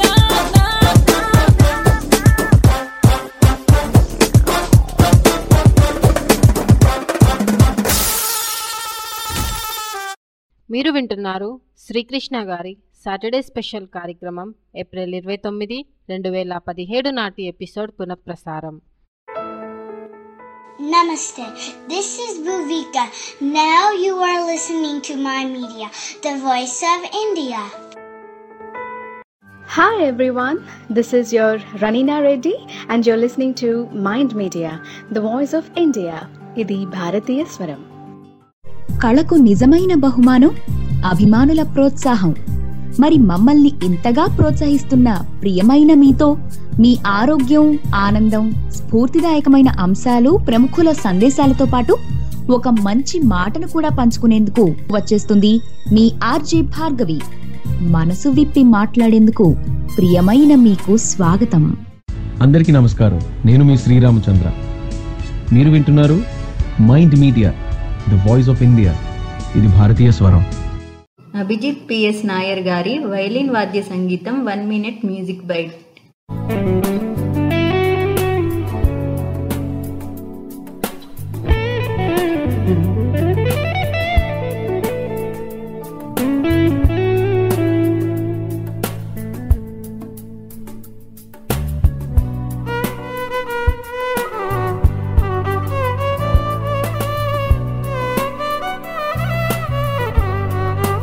A: మీరు వింటున్నారు శ్రీకృష్ణ గారి సాటర్డే స్పెషల్ కార్యక్రమం ఏప్రిల్ ఇరవై తొమ్మిది రెండు వేల పదిహేడు నాటి ఎపిసోడ్ పునఃప్రసారం
N: Namaste. This is Bhuvika. Now you are listening to my media, the voice of India.
F: Hi everyone, this is your Ranina Reddy and you're listening to Mind Media, the voice of India. ఇది భారతీయ స్వరం
G: కళకు నిజమైన బహుమానం అభిమానుల ప్రోత్సాహం మరి మమ్మల్ని ఇంతగా ప్రోత్సహిస్తున్న ప్రియమైన మీతో మీ ఆరోగ్యం ఆనందం స్ఫూర్తిదాయకమైన అంశాలు ప్రముఖుల సందేశాలతో పాటు ఒక మంచి మాటను కూడా పంచుకునేందుకు వచ్చేస్తుంది మీ ఆర్జే భార్గవి మనసు విప్పి మాట్లాడేందుకు ప్రియమైన మీకు స్వాగతం
W: అందరికీ నమస్కారం నేను మీ శ్రీరామచంద్ర మీరు వింటున్నారు mind media the voice of India ఇది భారతీయ స్వరం
X: అభిజిత్ పిఎస్ నాయర్ గారి వైలిన్ వాద్య సంగీతం one minute music bite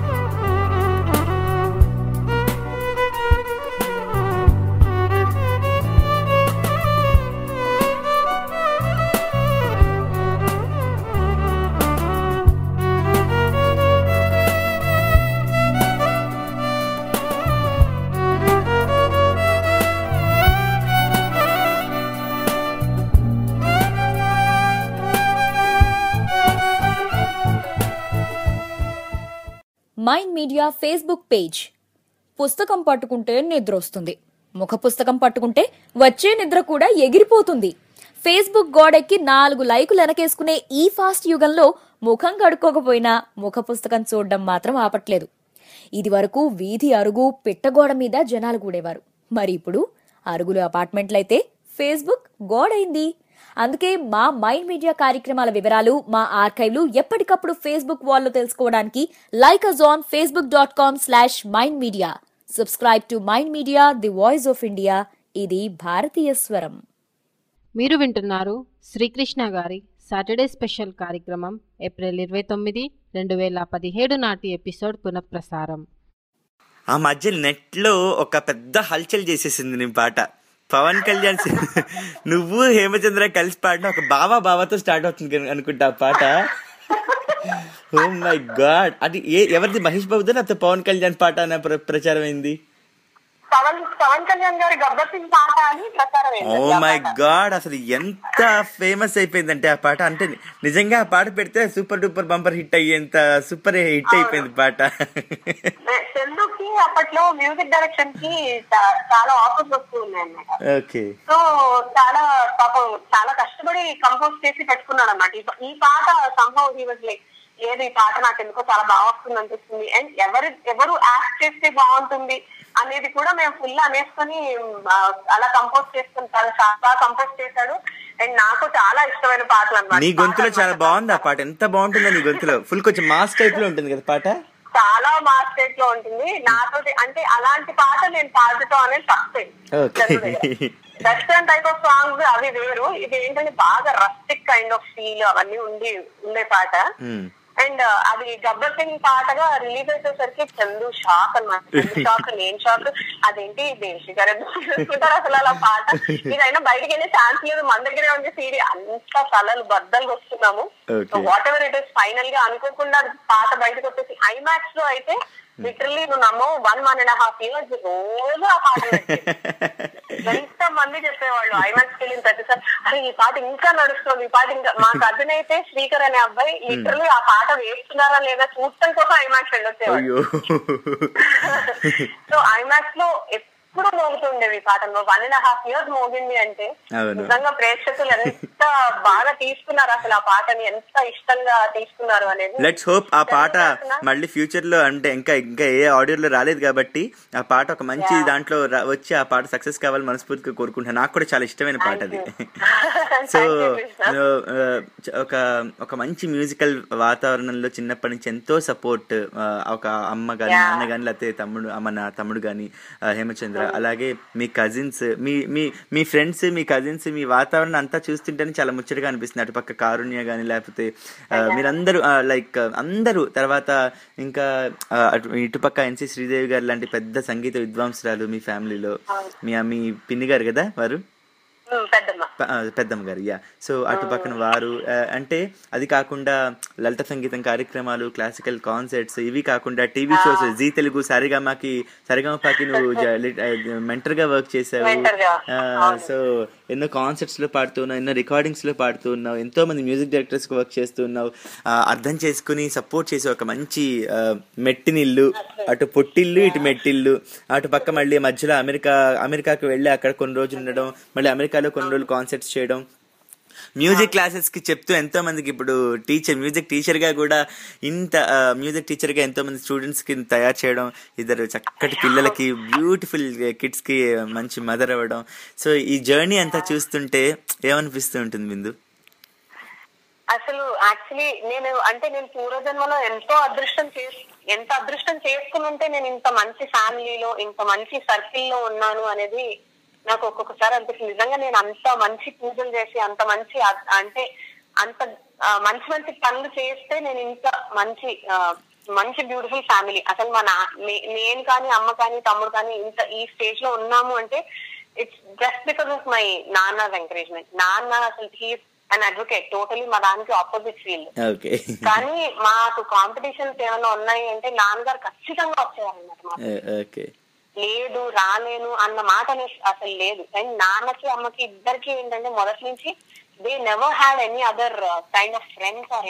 E: Thank you.
K: Mind Media Facebook page పుస్తకం పట్టుకుంటే నిద్ర వస్తుంది ముఖ పుస్తకం పట్టుకుంటే వచ్చే నిద్ర కూడా ఎగిరిపోతుంది ఫేస్బుక్ గోడెక్కి నాలుగు లైకులు వెనకేసుకునే ఈ ఫాస్ట్ యుగంలో ముఖం కడుక్కోకపోయినా ముఖ పుస్తకం చూడడం మాత్రం ఆపట్లేదు ఇది వరకు వీధి అరుగు పిట్టగోడ మీద జనాలు కూడేవారు మరి ఇప్పుడు అరుగులు అపార్ట్మెంట్లయితే ఫేస్బుక్ గోడైంది అందుకే మా మైండ్ మీడియా కార్యక్రమాల వివరాలు మా ఆర్కైవ్లు ఎప్పటికప్పుడు ఫేస్బుక్ వాల్లో తెలుసుకోవడానికి like us on Facebook dot com slash mind media subscribe to mind media the voice of India ఇది భారతీయ స్వరం
A: మీరు వింటున్నారు శ్రీకృష్ణ గారి సాటర్డే స్పెషల్ కార్యక్రమం ఏప్రిల్ ఇరవై తొమ్మిది రెండు వేల పదిహేడు నాటి ఎపిసోడ్ పునఃప్రసారం
C: ఆ మధ్య నెట్లో ఒక పెద్ద హల్చల్ చేసేసింది నీ పాట పవన్ కళ్యాణ్ సి- నువ్వు హేమచంద్ర కలిసి పాడిన ఒక బావా బావాతో స్టార్ట్ అవుతుంది కను- అనుకుంటా ఆ పాట ఓ మై గాడ్ అది ఏ ఎవరిది మహేష్ బాబుదా లేకపోతే పవన్ కళ్యాణ్ పాట అనే ప్ర- ప్రచారం అయింది
D: పవన్ పవన్ కళ్యాణ్ గారి గబ్బర్ సింగ్ పాట అని ప్రచారం
C: ఓ
D: అయింది ఆ
C: మై
D: పాట.
C: గాడ్ అసలు ఎంత ఫేమస్ అయిపోయిందంటే ఆ పాట అంటే నిజంగా ఆ పాట పెడితే సూపర్ డూపర్ బంపర్ హిట్ అయ్యేంత సూపర్ హిట్ అయిపోయింది పాట
D: చందుకి అప్పట్లో మ్యూజిక్ డైరెక్షన్ కి చా- చాలా ఆఫర్స్ వస్తూ ఉన్నాయి అన్నమాట
C: ఓకే
D: సో చాలా పాపం చాలా కష్టపడి కంపోజ్ చేసి పెట్టుకున్నాడు అనమాట ఈ పాట సంభవ్ హీ వాజ్ లైక్ లేదు ఈ పాట నాకు ఎందుకో చాలా బాగా వస్తుంది అనిపిస్తుంది అండ్ ఎవరు ఎవరు యాక్ట్ చేస్తే బాగుంటుంది అనేది కూడా మేము ఫుల్ అనేసుకొని ఆ, అలా కంపోజ్ చేసుకుని చాలా చాలా బాగా కంపోజ్ చేశాడు అండ్ నాకు చాలా ఇష్టమైన పాటలు అన్నమాట
C: నీ గొంతులో చాలా బాగుంది ఆ పాట ఎంత బాగుంటుందో నీ గొంతులో ఫుల్ కొంచెం మాస్ టైప్ లో ఉంటుంది కదా పాట
D: చాలా మాస్ స్టేట్ లో ఉంటుంది నాతో అంటే అలాంటి పాట నేను పాడటం అనేది first
C: okay
D: western type of songs అవి వేరు ఇది ఏంటంటే బాగా రస్టిక్ కైండ్ ఆఫ్ ఫీల్ అవన్నీ ఉండి ఉండే పాట అండ్ అది గబ్బర్ సింగ్ పాటగా రిలీజ్ అయ్యేసరికి చందు షాక్ అన్నమాట చందు షాక్ నేను షాక్ అదేంటి దేశీ గారు ఎందుకు చేసుకుంటారు అసలు అలా పాట ఇదైనా బయటికి వెళ్ళే ఛాన్స్ లేదు మన దగ్గరే ఉంది సీడీ అంతా తలలు బద్దలు వస్తున్నాము
C: Okay.
D: Whatever it is final గా అనుకోకుండా అది పాట బయటకు వచ్చేసి ఐమాక్స్ లో అయితే లిటరల్లీ నువ్వు నమ్మో one one and half years రోజు ఆ పాట ఎంత మంది చెప్పేవాళ్ళు ఐమాక్స్ వెళ్ళిన ప్రతిసారి అరే ఈ పాట ఇంకా నడుస్తుంది ఈ పాట ఇంకా మా కజిన్ అయితే శ్రీకర్ అనే అబ్బాయి లిటరల్లీ ఆ పాట వేస్తున్నారా లేదా చూడటం కోసం ఐమాక్స్ వెళ్ళొచ్చేవాడు
C: అయ్యో
D: సో ఐమాక్స్ లో ఎప్పుడు మోగుతుండేవి ఈ పాట వన్ అండ్ హాఫ్ ఇయర్స్ మోగింది అంటే
C: అవును.
D: నిజంగా ప్రేక్షకులు ఎంత బాగా తీసుకున్నారు అసలు ఆ పాటని ఎంత ఇష్టంగా తీసుకున్నారు అనేది
C: లెట్స్ హోప్ ఆ పాట మళ్ళీ ఫ్యూచర్ లో అంటే ఇంకా ఇంకా ఏ ఆడియోలో రాలేదు కాబట్టి ఆ పాట ఒక మంచి దాంట్లో రా- వచ్చి ఆ పాట సక్సెస్ కావాలని మనస్ఫూర్తిగా కోరుకుంటున్నాను నాకు కూడా చాలా ఇష్టమైన పాట అది సో ఒక ఒక మంచి మ్యూజికల్ వాతావరణంలో చిన్నప్పటి నుంచి ఎంతో సపోర్ట్ ఒక అమ్మ గాని
D: Yeah.
C: నాన్న గాని లేకపోతే తమ్ముడు మన తమ్ముడు గాని ఆ, హేమచంద్ర అలాగే మీ కజిన్స్ మీ మీ మీ ఫ్రెండ్స్ మీ కజిన్స్ మీ వాతావరణం అంతా చూస్తుంటేనే చాలా ముచ్చటగా అనిపిస్తుంది అటుపక్క కారుణ్య గాని లేకపోతే ఆ, మీరందరూ లైక్ అందరూ తర్వాత ఇంకా ఆ, అటు- ఇటుపక్క ఎన్సి శ్రీదేవి గారు లాంటి పెద్ద సంగీత విద్వాంసురాలు మీ ఫ్యామిలీలో మీ మీ పిన్ని గారు కదా వారు
D: ఉమ్, పెద్దమ్మ
C: ప- ఆ, పెద్దమ్మ గారు యా సో అటు పక్కన వారు ఆ, అంటే అది కాకుండా లలిత సంగీతం కార్యక్రమాలు క్లాసికల్ కాన్సర్ట్స్ ఇవి కాకుండా టీవీ షోస్ జీ తెలుగు సరిగమకి సరిగమపాకి నువ్వు మెంటర్ గా వర్క్ చేసావు
D: Mentor గా,
C: సో ఎన్నో కాన్సర్ట్స్ లో పాడుతున్నావు ఎన్నో రికార్డింగ్స్ లో పాడుతున్నావు ఎంతో మంది మ్యూజిక్ డైరెక్టర్స్ కి వర్క్ చేస్తున్నావు ఆ, అర్థం చేసుకుని సపోర్ట్ చేసే ఒక మంచి ఆ, మెట్టినిల్లు అటు పొట్టిల్లు ఇటు మెట్టిల్లు అటు పక్క మళ్ళీ మధ్యలో అమెరికా అమెరికాకి వెళ్ళి అక్కడ కొన్ని రోజులు ఉండడం మళ్ళీ అమెరికాలో కొన్ని రోజులు కాన్సర్ట్స్ చేయడం మ్యూజిక్ క్లాసెస్ కి చెప్తూ ఎంతో మందికి ఇప్పుడు టీచర్ మ్యూజిక్ టీచర్ గా కూడా ఇంత మ్యూజిక్ టీచర్ గా ఎంతో మంది స్టూడెంట్స్ కి తయారు చేయడం ఇద్దరు చక్కటి పిల్లలకి బ్యూటిఫుల్ కిడ్స్ కి మంచి మదర్ అవ్వడం సో ఈ జర్నీ అంతా చూస్తుంటే ఏమనిపిస్తూ ఉంటుంది బిందు
D: అసలు యాక్చువల్లీ నేను అంటే నేను పూర్వజన్మలో ఎంతో అదృష్టం చేసి ఎంత అదృష్టం చేసుకుని ఉంటే నేను ఇంత మంచి ఫ్యామిలీలో ఇంత మంచి సర్కిల్ లో ఉన్నాను అనేది నాకు ఒక్కొక్కసారి అనిపిస్తుంది నిజంగా నేను అంత మంచి పూజలు చేసి అంత మంచి అ- అంటే అంత ఆ, మంచి మంచి పనులు చేస్తే నేను ఇంత మంచి ఆ, మంచి బ్యూటిఫుల్ ఫ్యామిలీ అసలు మా నా నే- నేను కానీ అమ్మ కానీ తమ్ముడు కానీ ఇంత ఈ స్టేజ్ లో ఉన్నాము అంటే it's just because of my నాన్న ఎంకరేజ్మెంట్ నాన్న అసలు హీస్ అన్ అడ్వకేట్ టోటలీ మా దానికి ఆపోజిట్ ఫీల్డ్
C: ఓకే
D: కానీ మాకు కాంపిటీషన్స్ ఏమైనా ఉన్నాయి అంటే నాన్నగారు ఖచ్చితంగా వచ్చేవారు అన్నమాట మాకు
C: ఓకే
D: లేదు రాలేను అన్న మాట అనేది అసలు లేదు అండ్ నాన్నకి అమ్మకి ఇద్దరికి ఏంటంటే మొదటి నుంచి they never had any other kind of friends or anything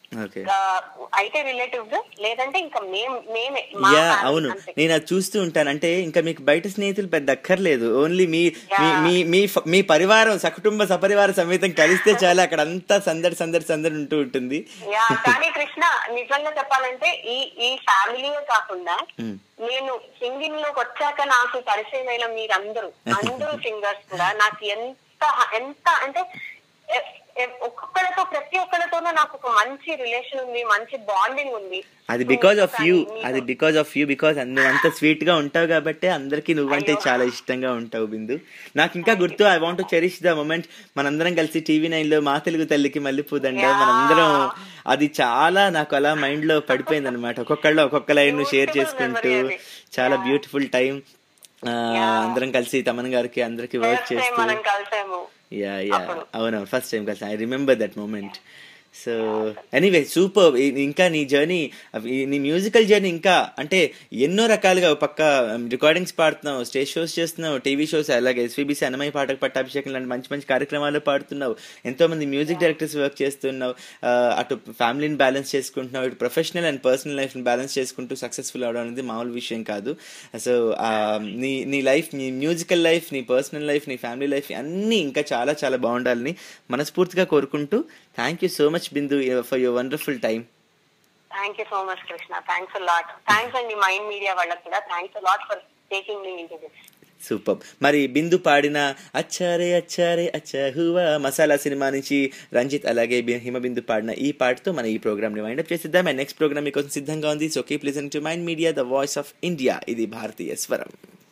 C: okay
D: ఆ, అయితే రిలేటివ్స్ లేదంటే ఇంకా మేం మేమే మా
C: యా
D: family
C: అవును
D: అంతే.
C: నేను అది చూస్తూ ఉంటాను అంటే ఇంకా మీకు బయట స్నేహితులు పెద్ద అక్కర్లేదు ఓన్లీ మీ మీ మీ మీ ఫ- మీ పరివారం సకుటుంబ సపరివార సమేతం కలిస్తే చాలా అక్కడ అంతా సందడి సందడి సందడి ఉంటూ ఉంటుంది
D: యా కానీ కృష్ణ నిజంగా చెప్పాలంటే ఈ ఈ ఫ్యామిలీయే కాకుండా
C: మ్మ్.
D: నేను సింగింగ్ లోకి వచ్చాక నాకు పరిచయం అయిన మీరందరూ అందరూ సింగర్స్ కూడా నాకు ఎంత ఎంత అంటే ఎ- ఎ- ఒక్కొక్కరితో ప్రతి ఒక్కరితోనూ నాకు ఒక మంచి రిలేషన్ ఉంది మంచి బాండింగ్ ఉంది
C: అది బికాజ్ ఆఫ్ యూ అది బికాజ్ ఆఫ్ యూ బికాజ్ నువ్వు అంత స్వీట్ గా ఉంటావు కాబట్టి అందరికి నువ్వంటే చాలా ఇష్టంగా ఉంటావు బిందు నాకు ఇంకా గుర్తు I want cherish the moment మనందరం కలిసి టీవీ నైన్ లో మా తెలుగు తల్లికి మల్లెపూదండ మనందరం అది చాలా నాకు అలా మైండ్ లో పడిపోయింది అనమాట ఒక్కొక్కళ్ళు ఒక్కొక్క లైన్ షేర్ చేసుకుంటూ చాలా బ్యూటిఫుల్ టైం అందరం కలిసి తమన్ గారికి అందరికి వర్క్
D: First time
C: చేస్తూ
D: మనం కలిసాము
C: యా యా అవునవును ఫస్ట్ టైం కలిసి I remember that moment so anyway super ఇంకా నీ జర్నీ నీ మ్యూజికల్ జర్నీ ఇంకా అంటే ఎన్నో రకాలుగా ఒక పక్క రికార్డింగ్స్ పాడుతున్నావు స్టేజ్ షోస్ చేస్తున్నావు టీవీ షోస్ అలాగే ఎస్వీబీసీ అన్నమయ్య పాటకు పట్టాభిషేకం లాంటి మంచి మంచి కార్యక్రమాలు పాడుతున్నావు ఎంతో మంది మ్యూజిక్ డైరెక్టర్స్ వర్క్ చేస్తున్నావు ఆ, అటు ఫ్యామిలీని బ్యాలెన్స్ చేసుకుంటున్నావు ఇటు ప్రొఫెషనల్ అండ్ పర్సనల్ లైఫ్ని బ్యాలెన్స్ చేసుకుంటూ సక్సెస్ఫుల్ అవడం అనేది మామూలు విషయం కాదు సో నీ నీ లైఫ్ నీ మ్యూజికల్ లైఫ్ నీ పర్సనల్ లైఫ్ నీ ఫ్యామిలీ లైఫ్ అన్నీ ఇంకా చాలా చాలా బాగుండాలని మనస్ఫూర్తిగా కోరుకుంటూ thank you so much Bindu for your wonderful time
D: thank you so much Krishna thanks lot thanks అండి మైండ్ మీడియా వాళ్ళకి కూడా thanks lot for taking me into this
C: super మరి బిందు పాడిన అచ్చారే అచ్చారే అచ్చా హువా మసాలా సినిమా నుంచి రంజిత్ అలాగే బి- హిమబిందు పాడిన ఈ పాటతో మన ఈ ప్రోగ్రామ్ ని వైండప్ చేసిద్దాం అండ్ నెక్స్ట్ ప్రోగ్రామ్ మీకోసం సిద్ధంగా ఉంది so keep listen to mind media the voice of India ఇది భారతీయ స్వరం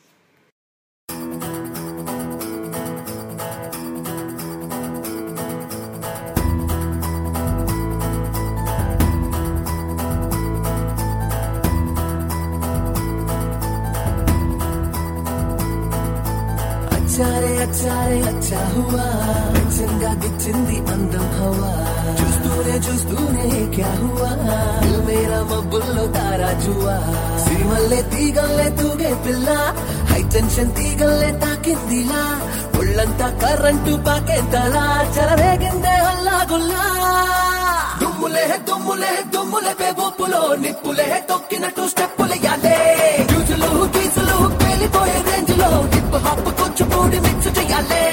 H: అచ్చారే అచ్చారే అచ్చా హువా నిజంగా గిచ్చింది అందం హవా చూస్తూనే చూస్తూనే క్యా హువా దిల్ మేరా మబ్బుల్లో తారా జువా సిరిమల్లే తీగల్లే తూగే పిల్ల హై టెన్షన్ తీగల్లే తాకిందిలా ఒళ్ళంతా కర్రంటు పాకేంతలా చెలరేగిందే హల్లా గుల్లా దుమ్ములే దుమ్ములే దుమ్ములే బేబొప్పులో నిప్పులే తొక్కినట్టు స్టెప్పులెయ్యాలే యూజులు గీజులు పేలిపోయే రేంజ్ లో హిప్ హాప్ కొంచెం కూడి మిక్స్ చెయ్యాలే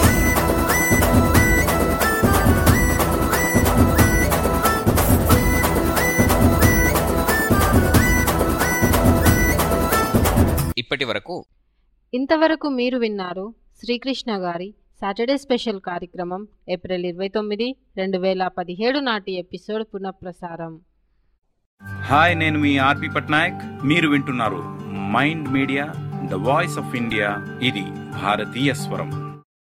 I: ఇప్పటి వరకు
A: ఇంతవరకు మీరు విన్నారు శ్రీకృష్ణ గారి సాటర్డే స్పెషల్ కార్యక్రమం ఏప్రిల్ ఇరవై తొమ్మిది రెండు వేల పదిహేడు నాటి ఎపిసోడ్ పునఃప్రసారం
L: హాయ్ నేను మీ ఆర్పి పట్నాయక్ మీరు వింటున్నారు mind media the voice of India ఇది భారతీయ స్వరం